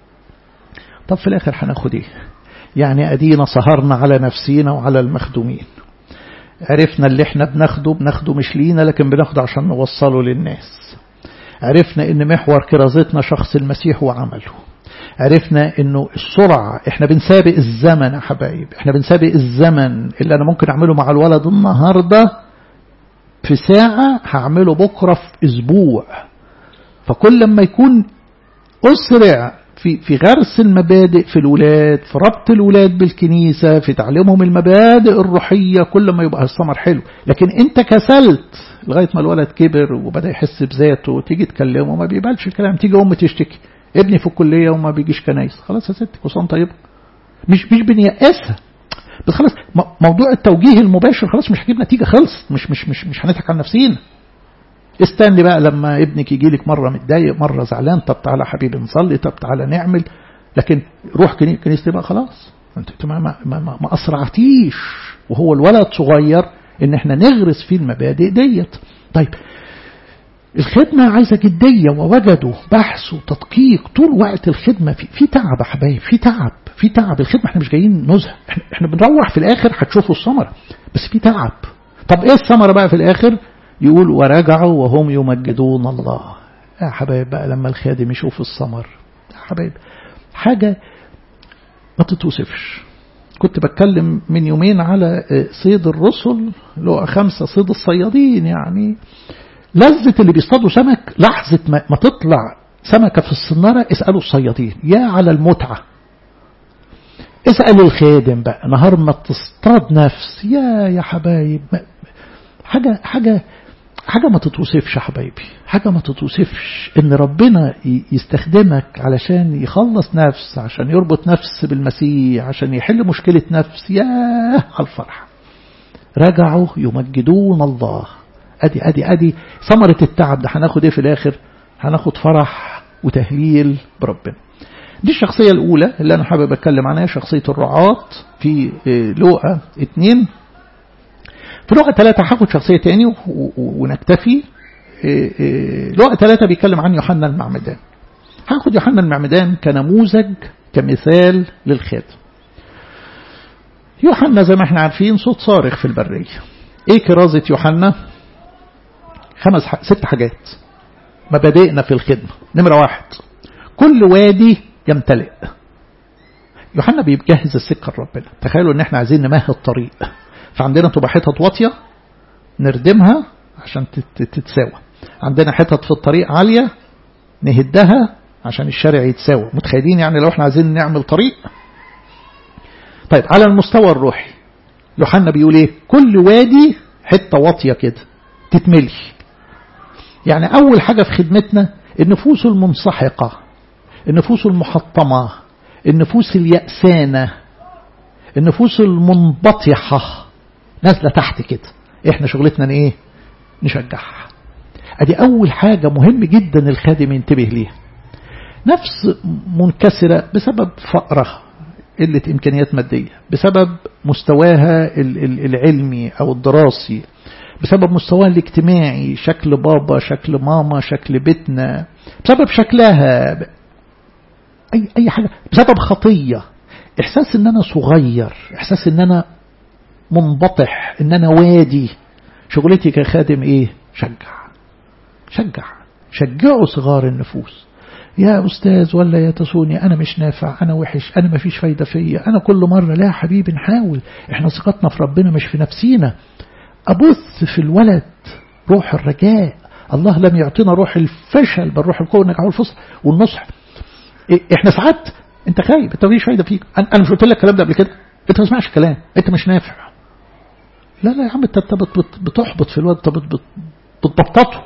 طب في الآخر هناخد ايه يعني أدينا سهرنا على نفسينا وعلى المخدومين عرفنا اللي احنا بناخده بناخده مش لينا لكن بناخده عشان نوصله للناس عرفنا ان محور كرازتنا شخص المسيح وعمله عرفنا انه السرعة احنا بنسابق الزمن يا حبايب احنا بنسابق الزمن اللي انا ممكن اعمله مع الولد النهاردة في ساعة هعمله بكرة في اسبوع فكل لما يكون اسرع في في غرس المبادئ في الولاد في ربط الولاد بالكنيسة في تعليمهم المبادئ الروحية كل ما يبقى الثمر حلو لكن انت كسلت لغاية ما الولد كبر وبدأ يحس بذاته وتيجي تكلمه ما بيقبلش الكلام تيجي أم تشتكي ابني في الكلية وما بيجيش كنايس خلاص يا ستي كوسان طيب مش مش بنيأسها بس خلاص موضوع التوجيه المباشر خلاص مش هجيب نتيجة خلص مش مش مش مش هنضحك على نفسينا استني بقى لما ابنك يجي لك مرة متضايق مرة زعلان طب تعالى حبيبي نصلي طب تعالى نعمل لكن روح كنيستي بقى خلاص انت ما, ما, ما, ما أسرعتيش وهو الولد صغير ان احنا نغرس فيه المبادئ ديت طيب الخدمة عايزة جدية ووجدوا بحث وتدقيق طول وقت الخدمة في, في تعب يا حبايب في تعب في تعب الخدمة احنا مش جايين نزهة احنا, احنا بنروح في الاخر هتشوفوا الثمرة بس في تعب طب ايه الثمرة بقى في الاخر يقول ورجعوا وهم يمجدون الله يا حبايب بقى لما الخادم يشوف الثمر يا حبايب حاجة ما تتوصفش كنت بتكلم من يومين على صيد الرسل لو خمسة صيد الصيادين يعني لذة اللي بيصطادوا سمك لحظة ما, ما تطلع سمكة في الصنارة اسألوا الصيادين يا على المتعة اسأل الخادم بقى نهار ما تصطاد نفس يا يا حبايب حاجة حاجة حاجة ما تتوصفش يا حبايبي حاجة ما تتوصفش ان ربنا يستخدمك علشان يخلص نفس عشان يربط نفس بالمسيح عشان يحل مشكلة نفس يا على الفرح رجعوا يمجدون الله ادي ادي ادي ثمرة التعب ده هناخد ايه في الاخر هناخد فرح وتهليل بربنا دي الشخصية الأولى اللي أنا حابب أتكلم عنها شخصية الرعاة في لوقا اتنين في لغة ثلاثة هاخد شخصية تاني ونكتفي لغة ثلاثة بيتكلم عن يوحنا المعمدان هاخد يوحنا المعمدان كنموذج كمثال للخادم يوحنا زي ما احنا عارفين صوت صارخ في البرية ايه كرازة يوحنا خمس ح... ست حاجات مبادئنا في الخدمة نمرة واحد كل وادي يمتلئ يوحنا بيجهز السكة لربنا تخيلوا ان احنا عايزين نمهد الطريق فعندنا تبقى حتت واطية نردمها عشان تتساوى عندنا حتت في الطريق عالية نهدها عشان الشارع يتساوى متخيلين يعني لو احنا عايزين نعمل طريق طيب على المستوى الروحي يوحنا بيقول ايه كل وادي حتة واطية كده تتملي يعني أول حاجة في خدمتنا النفوس المنسحقة النفوس المحطمة النفوس اليأسانة النفوس المنبطحة نازلة تحت كده احنا شغلتنا ايه نشجعها ادي اول حاجة مهم جدا الخادم ينتبه ليها نفس منكسرة بسبب فقرها قلة إمكانيات مادية بسبب مستواها العلمي أو الدراسي بسبب مستواها الاجتماعي شكل بابا شكل ماما شكل بيتنا بسبب شكلها أي, أي حاجة بسبب خطية إحساس إن أنا صغير إحساس إن أنا منبطح إن أنا وادي شغلتي كخادم إيه شجع شجع شجعوا صغار النفوس يا أستاذ ولا يا تسوني أنا مش نافع أنا وحش أنا ما فيش فايدة فيا أنا كل مرة لا حبيبي نحاول إحنا ثقتنا في ربنا مش في نفسينا أبث في الولد روح الرجاء الله لم يعطينا روح الفشل بل روح القوة والنجاح والفصل والنصح إحنا ساعات أنت خايب أنت مفيش فايدة فيك أنا مش قلت لك الكلام ده قبل كده أنت ما تسمعش الكلام أنت مش نافع لا لا يا عم أنت بتحبط في الواد أنت بتبططه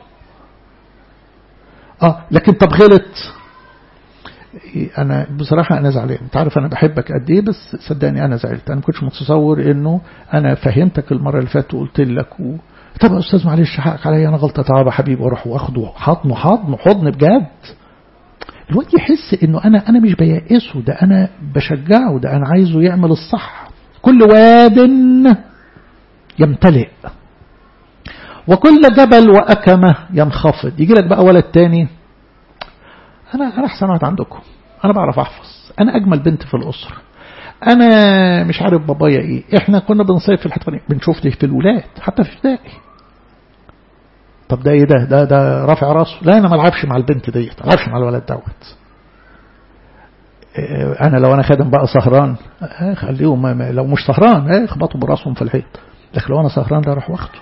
اه لكن طب غلط انا بصراحة انا زعلان انت عارف انا بحبك قد ايه بس صدقني انا زعلت انا ما كنتش متصور انه انا فهمتك المرة اللي فاتت وقلت لك و... طب يا استاذ معلش حقك عليا انا غلطة تعب يا حبيبي واروح واخده حضنه حضن حضن بجد الواد يحس انه انا انا مش بيأسه ده انا بشجعه ده انا عايزه يعمل الصح كل واد يمتلئ وكل جبل وأكمة ينخفض يجي لك بقى ولد تاني أنا أنا أحسن واحد عندكم أنا بعرف أحفظ أنا أجمل بنت في الأسرة أنا مش عارف بابايا إيه إحنا كنا بنصيف في الحتة بنشوف دي في الولاد حتى في ابتدائي طب ده إيه ده ده ده رافع راسه لا أنا ما العبش مع البنت ديت ما العبش مع الولد دوت أنا لو أنا خادم بقى سهران خليهم لو مش سهران اخبطوا براسهم في الحيط لكن لو أنا سهران ده أروح واخده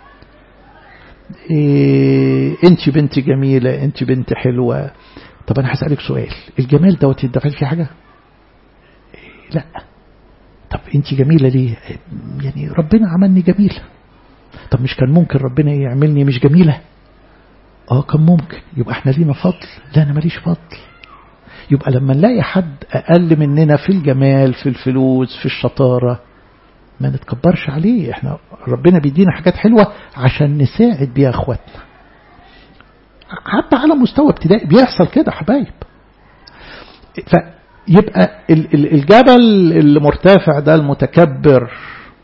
إيه انت بنت جميلة انت بنت حلوة طب انا هسألك سؤال الجمال دوت يدفع فيه حاجة إيه لا طب انت جميلة ليه يعني ربنا عملني جميلة طب مش كان ممكن ربنا يعملني مش جميلة اه كان ممكن يبقى احنا لينا فضل لا انا ماليش فضل يبقى لما نلاقي حد اقل مننا في الجمال في الفلوس في الشطارة ما نتكبرش عليه احنا ربنا بيدينا حاجات حلوة عشان نساعد بيها اخواتنا حتى على مستوى ابتدائي بيحصل كده حبايب فيبقى الجبل المرتفع ده المتكبر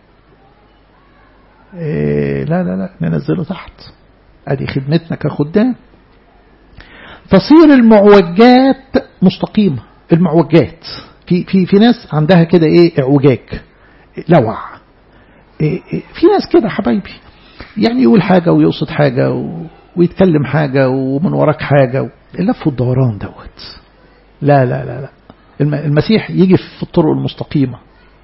إيه لا لا لا ننزله تحت ادي خدمتنا كخدام تصير المعوجات مستقيمة المعوجات في في في ناس عندها كده ايه اعوجاج لوع في ناس كده حبايبي يعني يقول حاجة ويقصد حاجة و... ويتكلم حاجة ومن وراك حاجة اللف والدوران دوت لا لا لا لا المسيح يجي في الطرق المستقيمة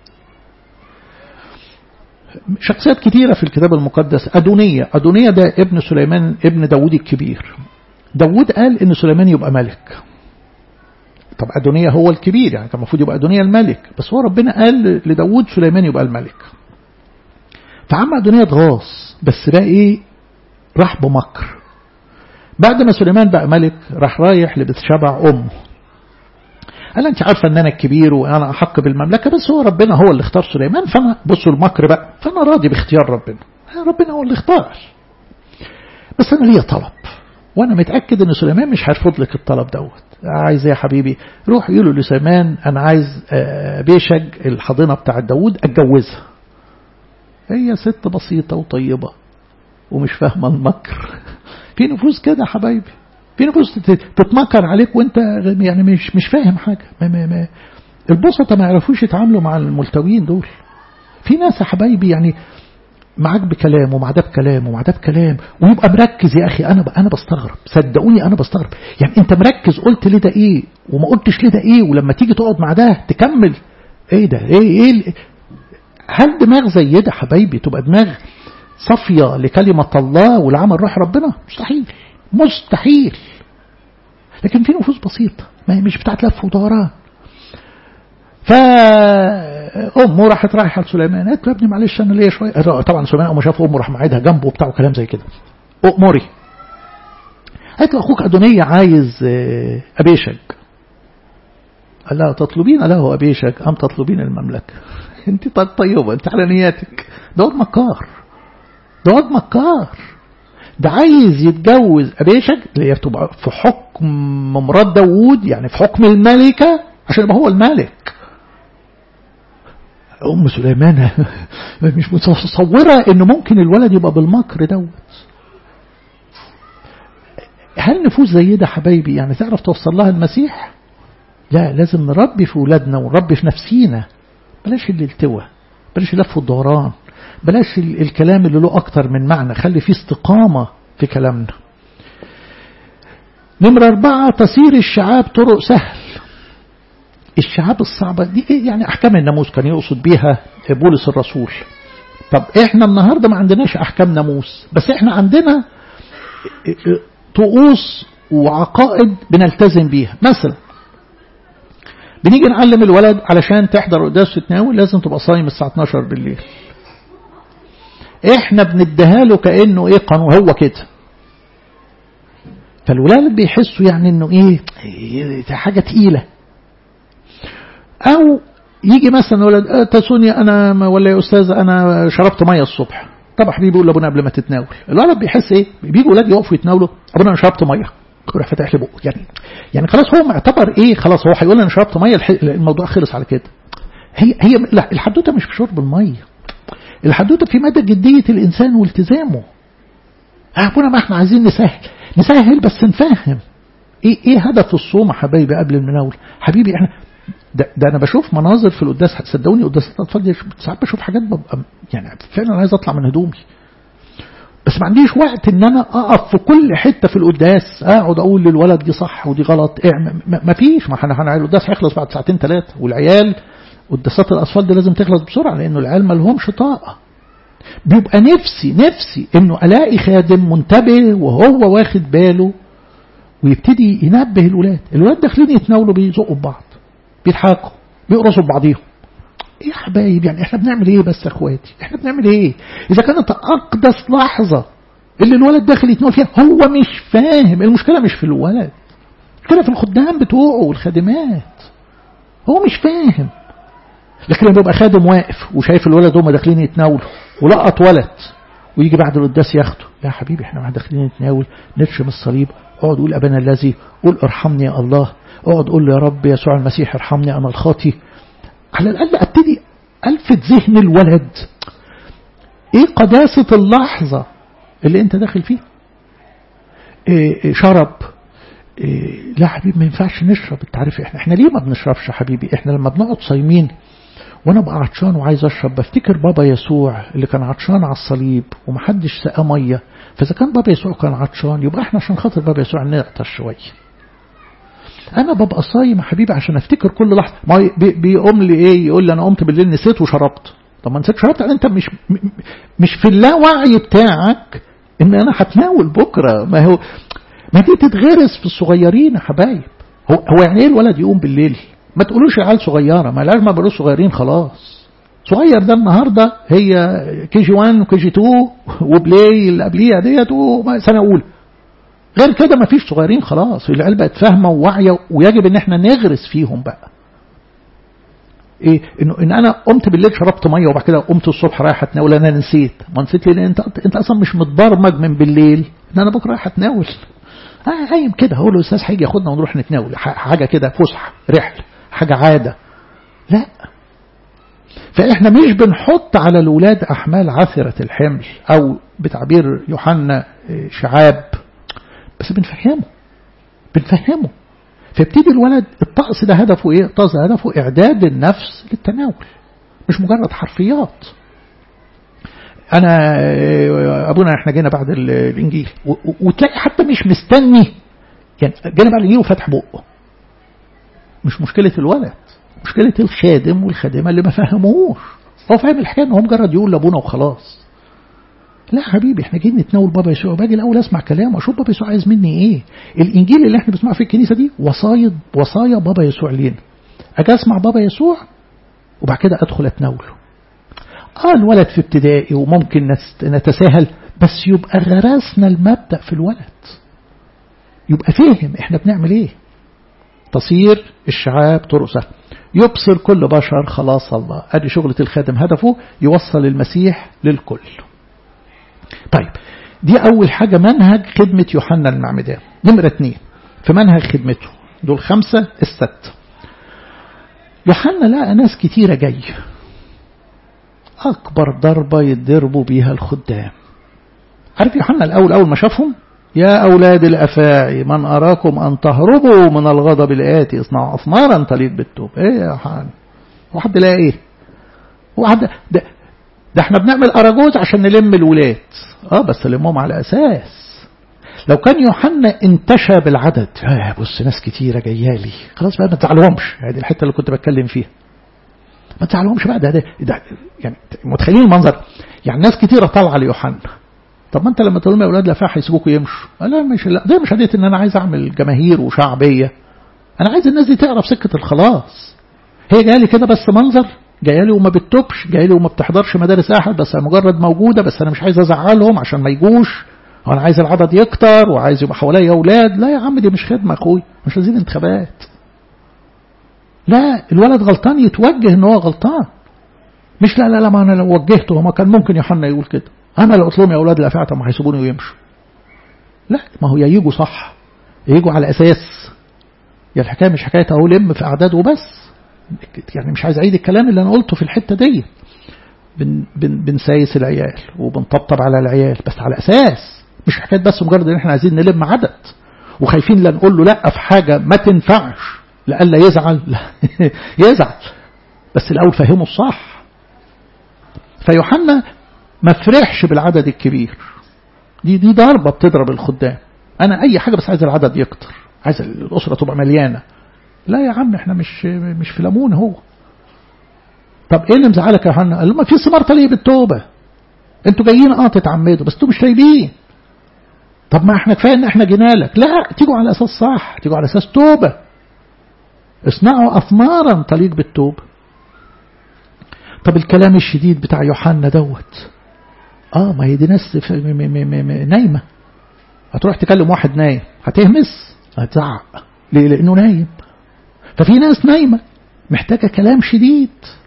شخصيات كتيرة في الكتاب المقدس أدونية أدونية ده ابن سليمان ابن داود الكبير داود قال إن سليمان يبقى ملك طب أدونية هو الكبير يعني كان المفروض يبقى أدونية الملك بس هو ربنا قال لداود سليمان يبقى الملك فعم أدونية اتغاص بس بقى إيه راح بمكر بعد ما سليمان بقى ملك راح رايح لبتشبع أمه قال أنت عارفة أن أنا الكبير وأنا أحق بالمملكة بس هو ربنا هو اللي اختار سليمان فأنا بصوا المكر بقى فأنا راضي باختيار ربنا ربنا هو اللي اختار بس أنا ليا طلب وأنا متأكد أن سليمان مش هيرفض لك الطلب دوت عايز يا حبيبي روح يقولوا لسليمان أنا عايز بيشج الحضينة بتاع داود أتجوزها هي ست بسيطة وطيبة ومش فاهمة المكر في نفوس كده حبايبي في نفوس تتمكر عليك وانت يعني مش مش فاهم حاجة ما ما ما البسطة ما يعرفوش يتعاملوا مع الملتوين دول في ناس يا حبايبي يعني معاك بكلام ومع ده بكلام ومع ده بكلام ويبقى مركز يا أخي أنا أنا بستغرب صدقوني أنا بستغرب يعني أنت مركز قلت ليه ده إيه وما قلتش ليه ده إيه ولما تيجي تقعد مع ده تكمل إيه ده إيه إيه هل دماغ زي ده حبايبي تبقى دماغ صافية لكلمة الله والعمل روح ربنا مستحيل مستحيل لكن في نفوس بسيطة ما هي مش بتاعت لف ودوران فأمه راحت رايحة لسليمان قالت له يا ابني معلش أنا ليا شوية طبعا سليمان أول ما شاف أمه راح معيدها جنبه وبتاع وكلام زي كده أموري قالت له أخوك أدونية عايز أبيشك قال لها تطلبين له أبيشك أم تطلبين المملكة أنت طيبة أنت على نياتك ده واد مكار ده واد مكار ده عايز يتجوز أبيشك اللي هي بتبقى في حكم مراد داوود يعني في حكم الملكة عشان يبقى هو الملك أم سليمان مش متصورة إنه ممكن الولد يبقى بالمكر دوت هل نفوس زي ده حبايبي يعني تعرف توصل لها المسيح لا لازم نربي في ولادنا ونربي في نفسينا بلاش الالتوى بلاش لف الدوران بلاش الكلام اللي له أكتر من معنى خلي فيه استقامة في كلامنا نمرة أربعة تسير الشعاب طرق سهل الشعاب الصعبة دي إيه يعني أحكام الناموس كان يقصد بيها بولس الرسول طب إحنا النهاردة ما عندناش أحكام ناموس بس إحنا عندنا طقوس وعقائد بنلتزم بيها مثلا بنيجي نعلم الولد علشان تحضر قداس وتناول لازم تبقى صايم الساعة 12 بالليل احنا بنديها له كأنه ايه قانون هو كده فالولاد بيحسوا يعني انه ايه ده حاجة تقيلة او يجي مثلا ولد اه تسوني انا ولا يا استاذ انا شربت ميه الصبح طب حبيبي يقول لابونا قبل ما تتناول الولد بيحس ايه بيجي ولاد يقفوا يتناولوا ابونا انا شربت ميه يروح فاتح لي بقه يعني يعني خلاص هو معتبر ايه خلاص هو هيقول انا شربت ميه الموضوع خلص على كده هي هي لا الحدوته مش في شرب الميه الحدوته في مدى جديه الانسان والتزامه ابونا ما احنا عايزين نسهل نسهل بس نفهم ايه ايه هدف الصوم يا حبايبي قبل المناول حبيبي احنا ده, ده انا بشوف مناظر في القداس صدقوني قداس الاطفال دي ساعات بشوف حاجات ببقى يعني فعلا عايز اطلع من هدومي بس ما عنديش وقت ان انا اقف في كل حته في القداس اقعد اقول للولد دي صح ودي غلط ما فيش ما احنا القداس هيخلص بعد ساعتين ثلاثه والعيال قداسات الاطفال دي لازم تخلص بسرعه لانه العيال ما لهمش طاقه بيبقى نفسي نفسي انه الاقي خادم منتبه وهو واخد باله ويبتدي ينبه الولاد الولاد داخلين يتناولوا بيزقوا ببعض بيضحكوا بيقرصوا ببعضيهم ايه يا حبايب يعني احنا بنعمل ايه بس يا اخواتي احنا بنعمل ايه اذا كانت اقدس لحظة اللي الولد داخل يتناول فيها هو مش فاهم المشكلة مش في الولد المشكلة في الخدام بتوعه والخادمات هو مش فاهم لكن لما يبقى خادم واقف وشايف الولد هم داخلين يتناولوا ولقط ولد ويجي بعد القداس ياخده يا حبيبي احنا داخلين نتناول نرشم الصليب اقعد قول ابانا الذي قول ارحمني يا الله اقعد قول يا رب يسوع المسيح ارحمني انا الخاطي على الأقل أبتدي ألفت ذهن الولد إيه قداسة اللحظة اللي أنت داخل فيها إيه شرب إيه لا حبيبي ما ينفعش نشرب انت عارف احنا احنا ليه ما بنشربش حبيبي احنا لما بنقعد صايمين وانا بقى عطشان وعايز اشرب بفتكر بابا يسوع اللي كان عطشان على الصليب ومحدش سقى ميه فاذا كان بابا يسوع كان عطشان يبقى احنا عشان خاطر بابا يسوع نعطش شويه انا ببقى صايم يا حبيبي عشان افتكر كل لحظه ما بيقوم لي ايه يقول لي انا قمت بالليل نسيت وشربت طب ما نسيت شربت انت مش مش في اللاوعي بتاعك ان انا هتناول بكره ما هو ما دي تتغرس في الصغيرين يا حبايب هو هو يعني ايه الولد يقوم بالليل ما تقولوش عيال صغيره ما لازم ما صغيرين خلاص صغير ده النهارده هي كي جي 1 وكي جي 2 وبلاي اللي قبليها ديت وسنه اولى غير كده ما فيش صغيرين خلاص العيال بقت فاهمه وواعيه ويجب ان احنا نغرس فيهم بقى ايه انه ان انا قمت بالليل شربت ميه وبعد كده قمت الصبح رايح اتناول انا نسيت ما نسيت ليه انت انت اصلا مش متبرمج من بالليل ان انا بكره رايح اتناول اه قايم كده هقول له الاستاذ هيجي ياخدنا ونروح نتناول حاجه كده فسحه رحله حاجه عاده لا فاحنا مش بنحط على الولاد احمال عثره الحمل او بتعبير يوحنا شعاب بس بنفهمه بنفهمه فيبتدي الولد الطقس ده هدفه ايه الطقس ده هدفه اعداد النفس للتناول مش مجرد حرفيات انا ابونا احنا جينا بعد الانجيل وتلاقي حتى مش مستني يعني جينا بعد الانجيل وفتح بقه مش مشكلة الولد مشكلة الخادم والخادمة اللي ما فهموهوش هو فاهم الحكاية ان هو مجرد يقول لابونا وخلاص لا حبيبي احنا جايين نتناول بابا يسوع باجي الاول اسمع كلامه اشوف بابا يسوع عايز مني ايه الانجيل اللي احنا بنسمعه في الكنيسه دي وصايا وصايا بابا يسوع لينا اجي اسمع بابا يسوع وبعد كده ادخل اتناوله اه الولد في ابتدائي وممكن نتساهل بس يبقى غرسنا المبدا في الولد يبقى فاهم احنا بنعمل ايه تصير الشعاب ترقصه يبصر كل بشر خلاص الله ادي شغله الخادم هدفه يوصل المسيح للكل طيب دي أول حاجة منهج خدمة يوحنا المعمدان نمرة اتنين في منهج خدمته دول خمسة الست يوحنا لقى ناس كتيرة جاية أكبر ضربة يتضربوا بيها الخدام عارف يوحنا الأول أول ما شافهم يا أولاد الأفاعي من أراكم أن تهربوا من الغضب الآتي اصنعوا أثمارا تليق بالتوب إيه يا يوحنا واحد لا إيه واحد ده, ده احنا بنعمل أراجوز عشان نلم الولاد اه بس لمهم على أساس لو كان يوحنا انتشى بالعدد آه بص ناس كتيرة جايالي خلاص بقى ما تزعلهمش هذه الحتة اللي كنت بتكلم فيها ما تزعلهمش بقى ده, ده, ده يعني متخيلين المنظر يعني ناس كتيرة طالعة ليوحنا طب ما انت لما تقول لهم يا اولاد لا فاح هيسيبوكوا يمشوا لا مش لا ده مش قضيه ان انا عايز اعمل جماهير وشعبيه انا عايز الناس دي تعرف سكه الخلاص هي جايه لي كده بس منظر جايه لي وما بتتوبش جايه لي وما بتحضرش مدارس احد بس مجرد موجوده بس انا مش عايز ازعلهم عشان ما يجوش وانا عايز العدد يكتر وعايز يبقى حواليا اولاد لا يا عم دي مش خدمه اخوي مش عايزين انتخابات لا الولد غلطان يتوجه ان هو غلطان مش لا لا لا ما انا لو وجهته ما كان ممكن يوحنا يقول كده انا لو قلت لهم يا اولاد الافاعي طب ما هيسيبوني ويمشوا لا ما هو يا يجوا صح يجوا على اساس يا الحكايه مش حكايه اهو لم في اعداد وبس يعني مش عايز اعيد الكلام اللي انا قلته في الحته دي بن بن بنسايس العيال وبنطبطب على العيال بس على اساس مش حكايه بس مجرد ان احنا عايزين نلم عدد وخايفين لا نقول له لا في حاجه ما تنفعش لألا يزعل لا يزعل بس الاول فهمه الصح فيوحنا ما فرحش بالعدد الكبير دي دي ضربه بتضرب الخدام انا اي حاجه بس عايز العدد يكتر عايز الاسره تبقى مليانه لا يا عم احنا مش مش في ليمون هو طب ايه اللي مزعلك يا يوحنا قال لهم في ثمار طليه بالتوبه انتوا جايين اه تتعمدوا بس انتوا مش تايبين طب ما احنا كفايه ان احنا جينا لك لا تيجوا على اساس صح تيجوا على اساس توبه اصنعوا اثمارا تليق بالتوبه طب الكلام الشديد بتاع يوحنا دوت اه ما هي دي ناس نايمه هتروح تكلم واحد نايم هتهمس هتزعق ليه لانه نايم ففي ناس نايمه محتاجه كلام شديد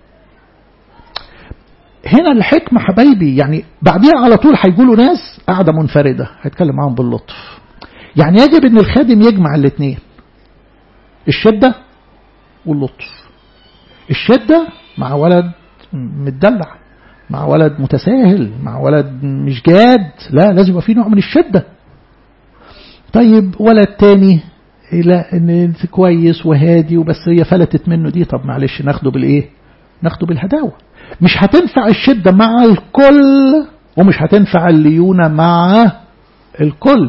هنا الحكمة حبايبي يعني بعديها على طول هيقولوا ناس قاعدة منفردة هيتكلم معاهم باللطف يعني يجب ان الخادم يجمع الاثنين الشدة واللطف الشدة مع ولد متدلع مع ولد متساهل مع ولد مش جاد لا لازم يبقى في نوع من الشدة طيب ولد تاني لا ان كويس وهادي وبس هي فلتت منه دي طب معلش ناخده بالايه ناخده بالهداوه مش هتنفع الشدة مع الكل ومش هتنفع الليونة مع الكل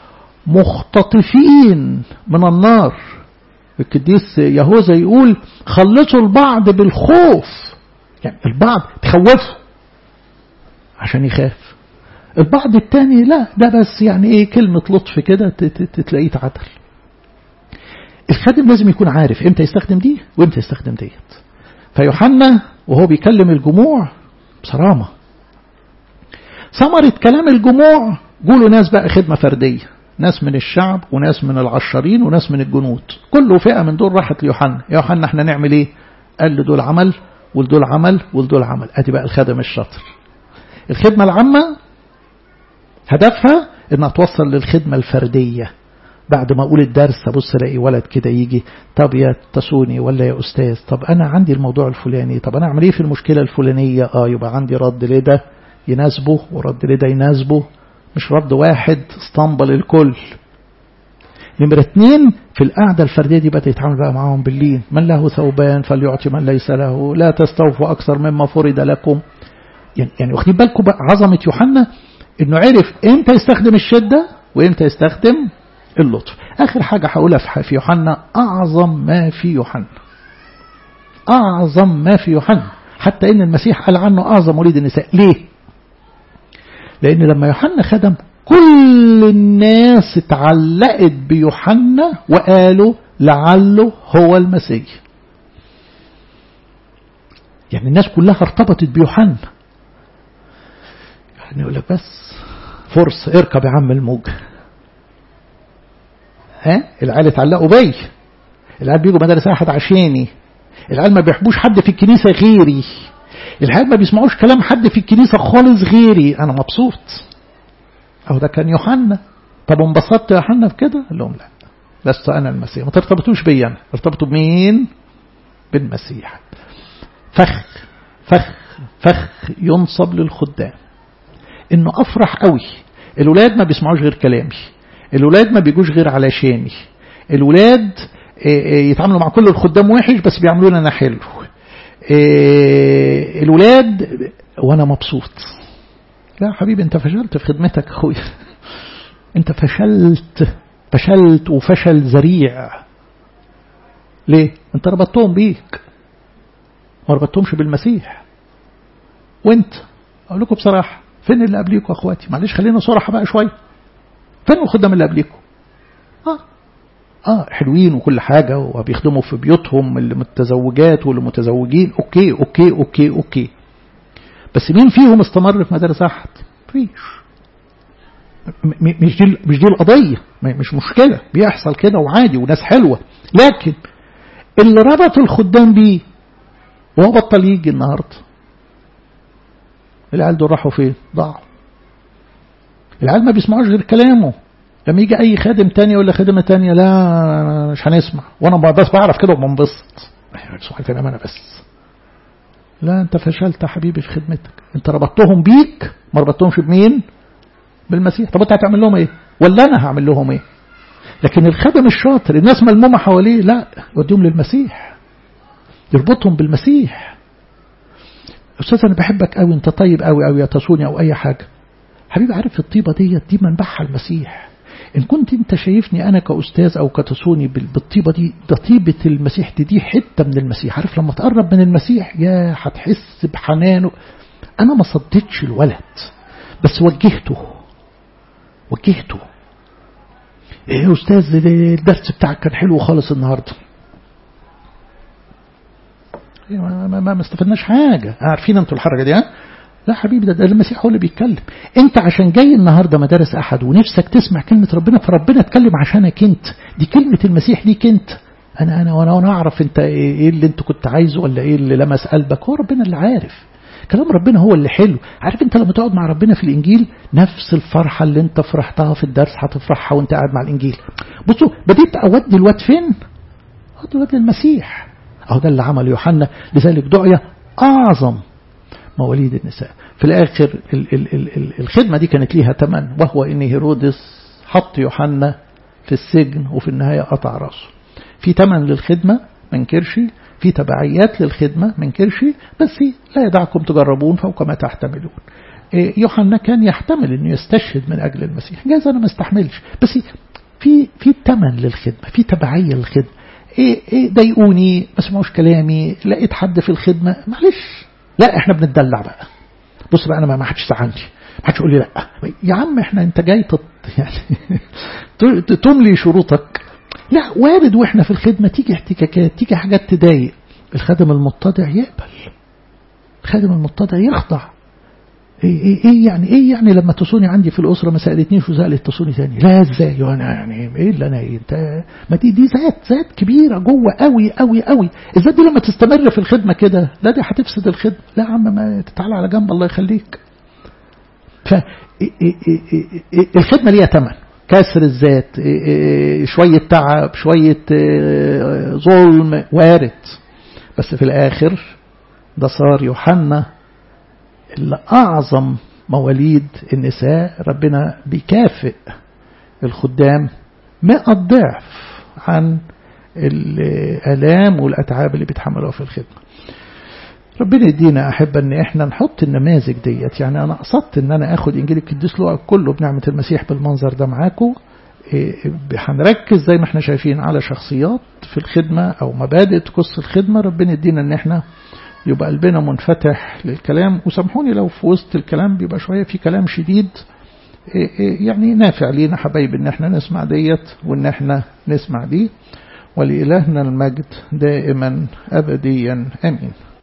مختطفين من النار القديس يهوذا يقول خلصوا البعض بالخوف يعني البعض تخوفه عشان يخاف البعض التاني لا ده بس يعني ايه كلمة لطف كده تلاقيه تعدل الخادم لازم يكون عارف امتى يستخدم دي وامتى يستخدم ديت فيوحنا وهو بيكلم الجموع بصرامة ثمرة كلام الجموع قولوا ناس بقى خدمة فردية ناس من الشعب وناس من العشرين وناس من الجنود كله فئة من دول راحت ليوحنا يا يوحنا احنا نعمل ايه قال له دول عمل ولدول عمل ولدول عمل ادي بقى الخادم الشاطر الخدمة العامة هدفها انها توصل للخدمة الفردية بعد ما اقول الدرس ابص الاقي ولد كده يجي طب يا تسوني ولا يا استاذ طب انا عندي الموضوع الفلاني طب انا اعمل ايه في المشكله الفلانيه اه يبقى عندي رد لده يناسبه ورد لده يناسبه مش رد واحد اسطنبل الكل نمرة اتنين في القعدة الفردية دي بدأ يتعامل بقى معاهم باللين من له ثوبان فليعطي من ليس له لا تستوفوا أكثر مما فرض لكم يعني, يعني واخدين بالكم بقى عظمة يوحنا انه عرف امتى يستخدم الشدة وامتى يستخدم اللطف اخر حاجة هقولها في يوحنا اعظم ما في يوحنا اعظم ما في يوحنا حتى ان المسيح قال عنه اعظم وليد النساء ليه لان لما يوحنا خدم كل الناس اتعلقت بيوحنا وقالوا لعله هو المسيح يعني الناس كلها ارتبطت بيوحنا يعني يقول لك بس فرصة اركب يا عم الموج ها العيال اتعلقوا بي العيال بيجوا مدارس احد عشاني العيال ما بيحبوش حد في الكنيسة غيري العيال ما بيسمعوش كلام حد في الكنيسة خالص غيري انا مبسوط اهو ده كان يوحنا طب انبسطت يا يوحنا بكده قال لهم لا لست انا المسيح ما ترتبطوش بيا انا ارتبطوا بمين بالمسيح فخ فخ فخ ينصب للخدام انه افرح قوي الولاد ما بيسمعوش غير كلامي الولاد ما بيجوش غير علشاني الولاد يتعاملوا مع كل الخدام وحش بس بيعملوا لنا حلو الولاد وانا مبسوط لا حبيبي انت فشلت في خدمتك اخويا انت فشلت فشلت وفشل ذريع ليه انت ربطتهم بيك ما ربطتهمش بالمسيح وانت اقول لكم بصراحه فين اللي قبليكم اخواتي معلش خلينا صراحه بقى شويه فين الخدام اللي قبليكم اه اه حلوين وكل حاجه وبيخدموا في بيوتهم اللي متزوجات واللي متزوجين اوكي اوكي اوكي اوكي بس مين فيهم استمر في مدارس احد مفيش مش دي مش دي القضيه مش مشكله بيحصل كده وعادي وناس حلوه لكن اللي ربط الخدام بيه وهو بطل يجي النهارده العيال دول راحوا فين؟ ضاعوا العيال ما بيسمعوش غير كلامه لما يجي اي خادم تاني ولا خادمه تانية لا مش هنسمع وانا بس بعرف كده وبنبسط سؤال انا بس لا انت فشلت يا حبيبي في خدمتك انت ربطتهم بيك ما ربطتهمش بمين بالمسيح طب انت هتعمل لهم ايه ولا انا هعمل لهم ايه لكن الخادم الشاطر الناس ملمومه حواليه لا يوديهم للمسيح يربطهم بالمسيح استاذ انا بحبك قوي انت طيب قوي قوي يا تصوني او اي حاجه حبيبي عارف الطيبه ديت دي منبعها المسيح ان كنت انت شايفني انا كاستاذ او كتصوني بالطيبه دي ده طيبه المسيح دي دي حته من المسيح عارف لما تقرب من المسيح يا هتحس بحنانه انا ما صدتش الولد بس وجهته وجهته ايه يا استاذ الدرس بتاعك كان حلو خالص النهارده ما, ما, ما استفدناش حاجة عارفين انتوا الحركة دي ها لا حبيبي ده, ده المسيح هو اللي بيتكلم انت عشان جاي النهاردة مدارس احد ونفسك تسمع كلمة ربنا فربنا اتكلم عشانك انت دي كلمة المسيح ليك انت انا انا وانا, وأنا اعرف انت ايه اللي انت كنت عايزه ولا ايه اللي لمس قلبك هو ربنا اللي عارف كلام ربنا هو اللي حلو عارف انت لما تقعد مع ربنا في الانجيل نفس الفرحة اللي انت فرحتها في الدرس هتفرحها وانت قاعد مع الانجيل بصوا بديت اودي الواد فين اودي الواد للمسيح أهو ده اللي عمل يوحنا لذلك دعية أعظم مواليد النساء في الآخر ال ال ال ال الخدمة دي كانت ليها ثمن وهو إن هيرودس حط يوحنا في السجن وفي النهاية قطع راسه في ثمن للخدمة ما انكرش في تبعيات للخدمة ما انكرش بس لا يدعكم تجربون فوق ما تحتملون يوحنا كان يحتمل انه يستشهد من اجل المسيح جاز انا ما استحملش بس في في ثمن للخدمه في تبعيه للخدمه ايه ايه ضايقوني ما سمعوش كلامي لقيت حد في الخدمه معلش لا احنا بنتدلع بقى بص بقى انا ما حدش زعلني ما حدش يقول لي لا يا عم احنا انت جاي تط يعني تملي شروطك لا وارد واحنا في الخدمه تيجي احتكاكات تيجي حاجات تضايق الخادم المتضع يقبل الخادم المتضع يخضع ايه ايه ايه يعني ايه يعني لما تصوني عندي في الاسره ما سالتنيش وسالت تصوني ثاني لا ازاي وانا يعني ايه اللي انا إيه انت ما دي دي ذات ذات كبيره جوه قوي قوي قوي الذات دي لما تستمر في الخدمه كده لا دي هتفسد الخدمه لا يا عم ما تتعالى على جنب الله يخليك ف الخدمه ليها ثمن كسر الذات شويه تعب شويه ظلم وارد بس في الاخر ده صار يوحنا اللي أعظم مواليد النساء ربنا بيكافئ الخدام مئة ضعف عن الآلام والأتعاب اللي بيتحملوها في الخدمة ربنا يدينا أحب أن إحنا نحط النماذج ديت يعني أنا قصدت أن أنا أخد إنجيل القديس لوقا كله بنعمة المسيح بالمنظر ده معاكم هنركز زي ما احنا شايفين على شخصيات في الخدمة أو مبادئ تقص الخدمة ربنا يدينا أن احنا يبقى قلبنا منفتح للكلام وسامحوني لو في وسط الكلام بيبقى شوية في كلام شديد يعني نافع لينا حبايب ان احنا نسمع ديت وان احنا نسمع دي ولإلهنا المجد دائما أبديا أمين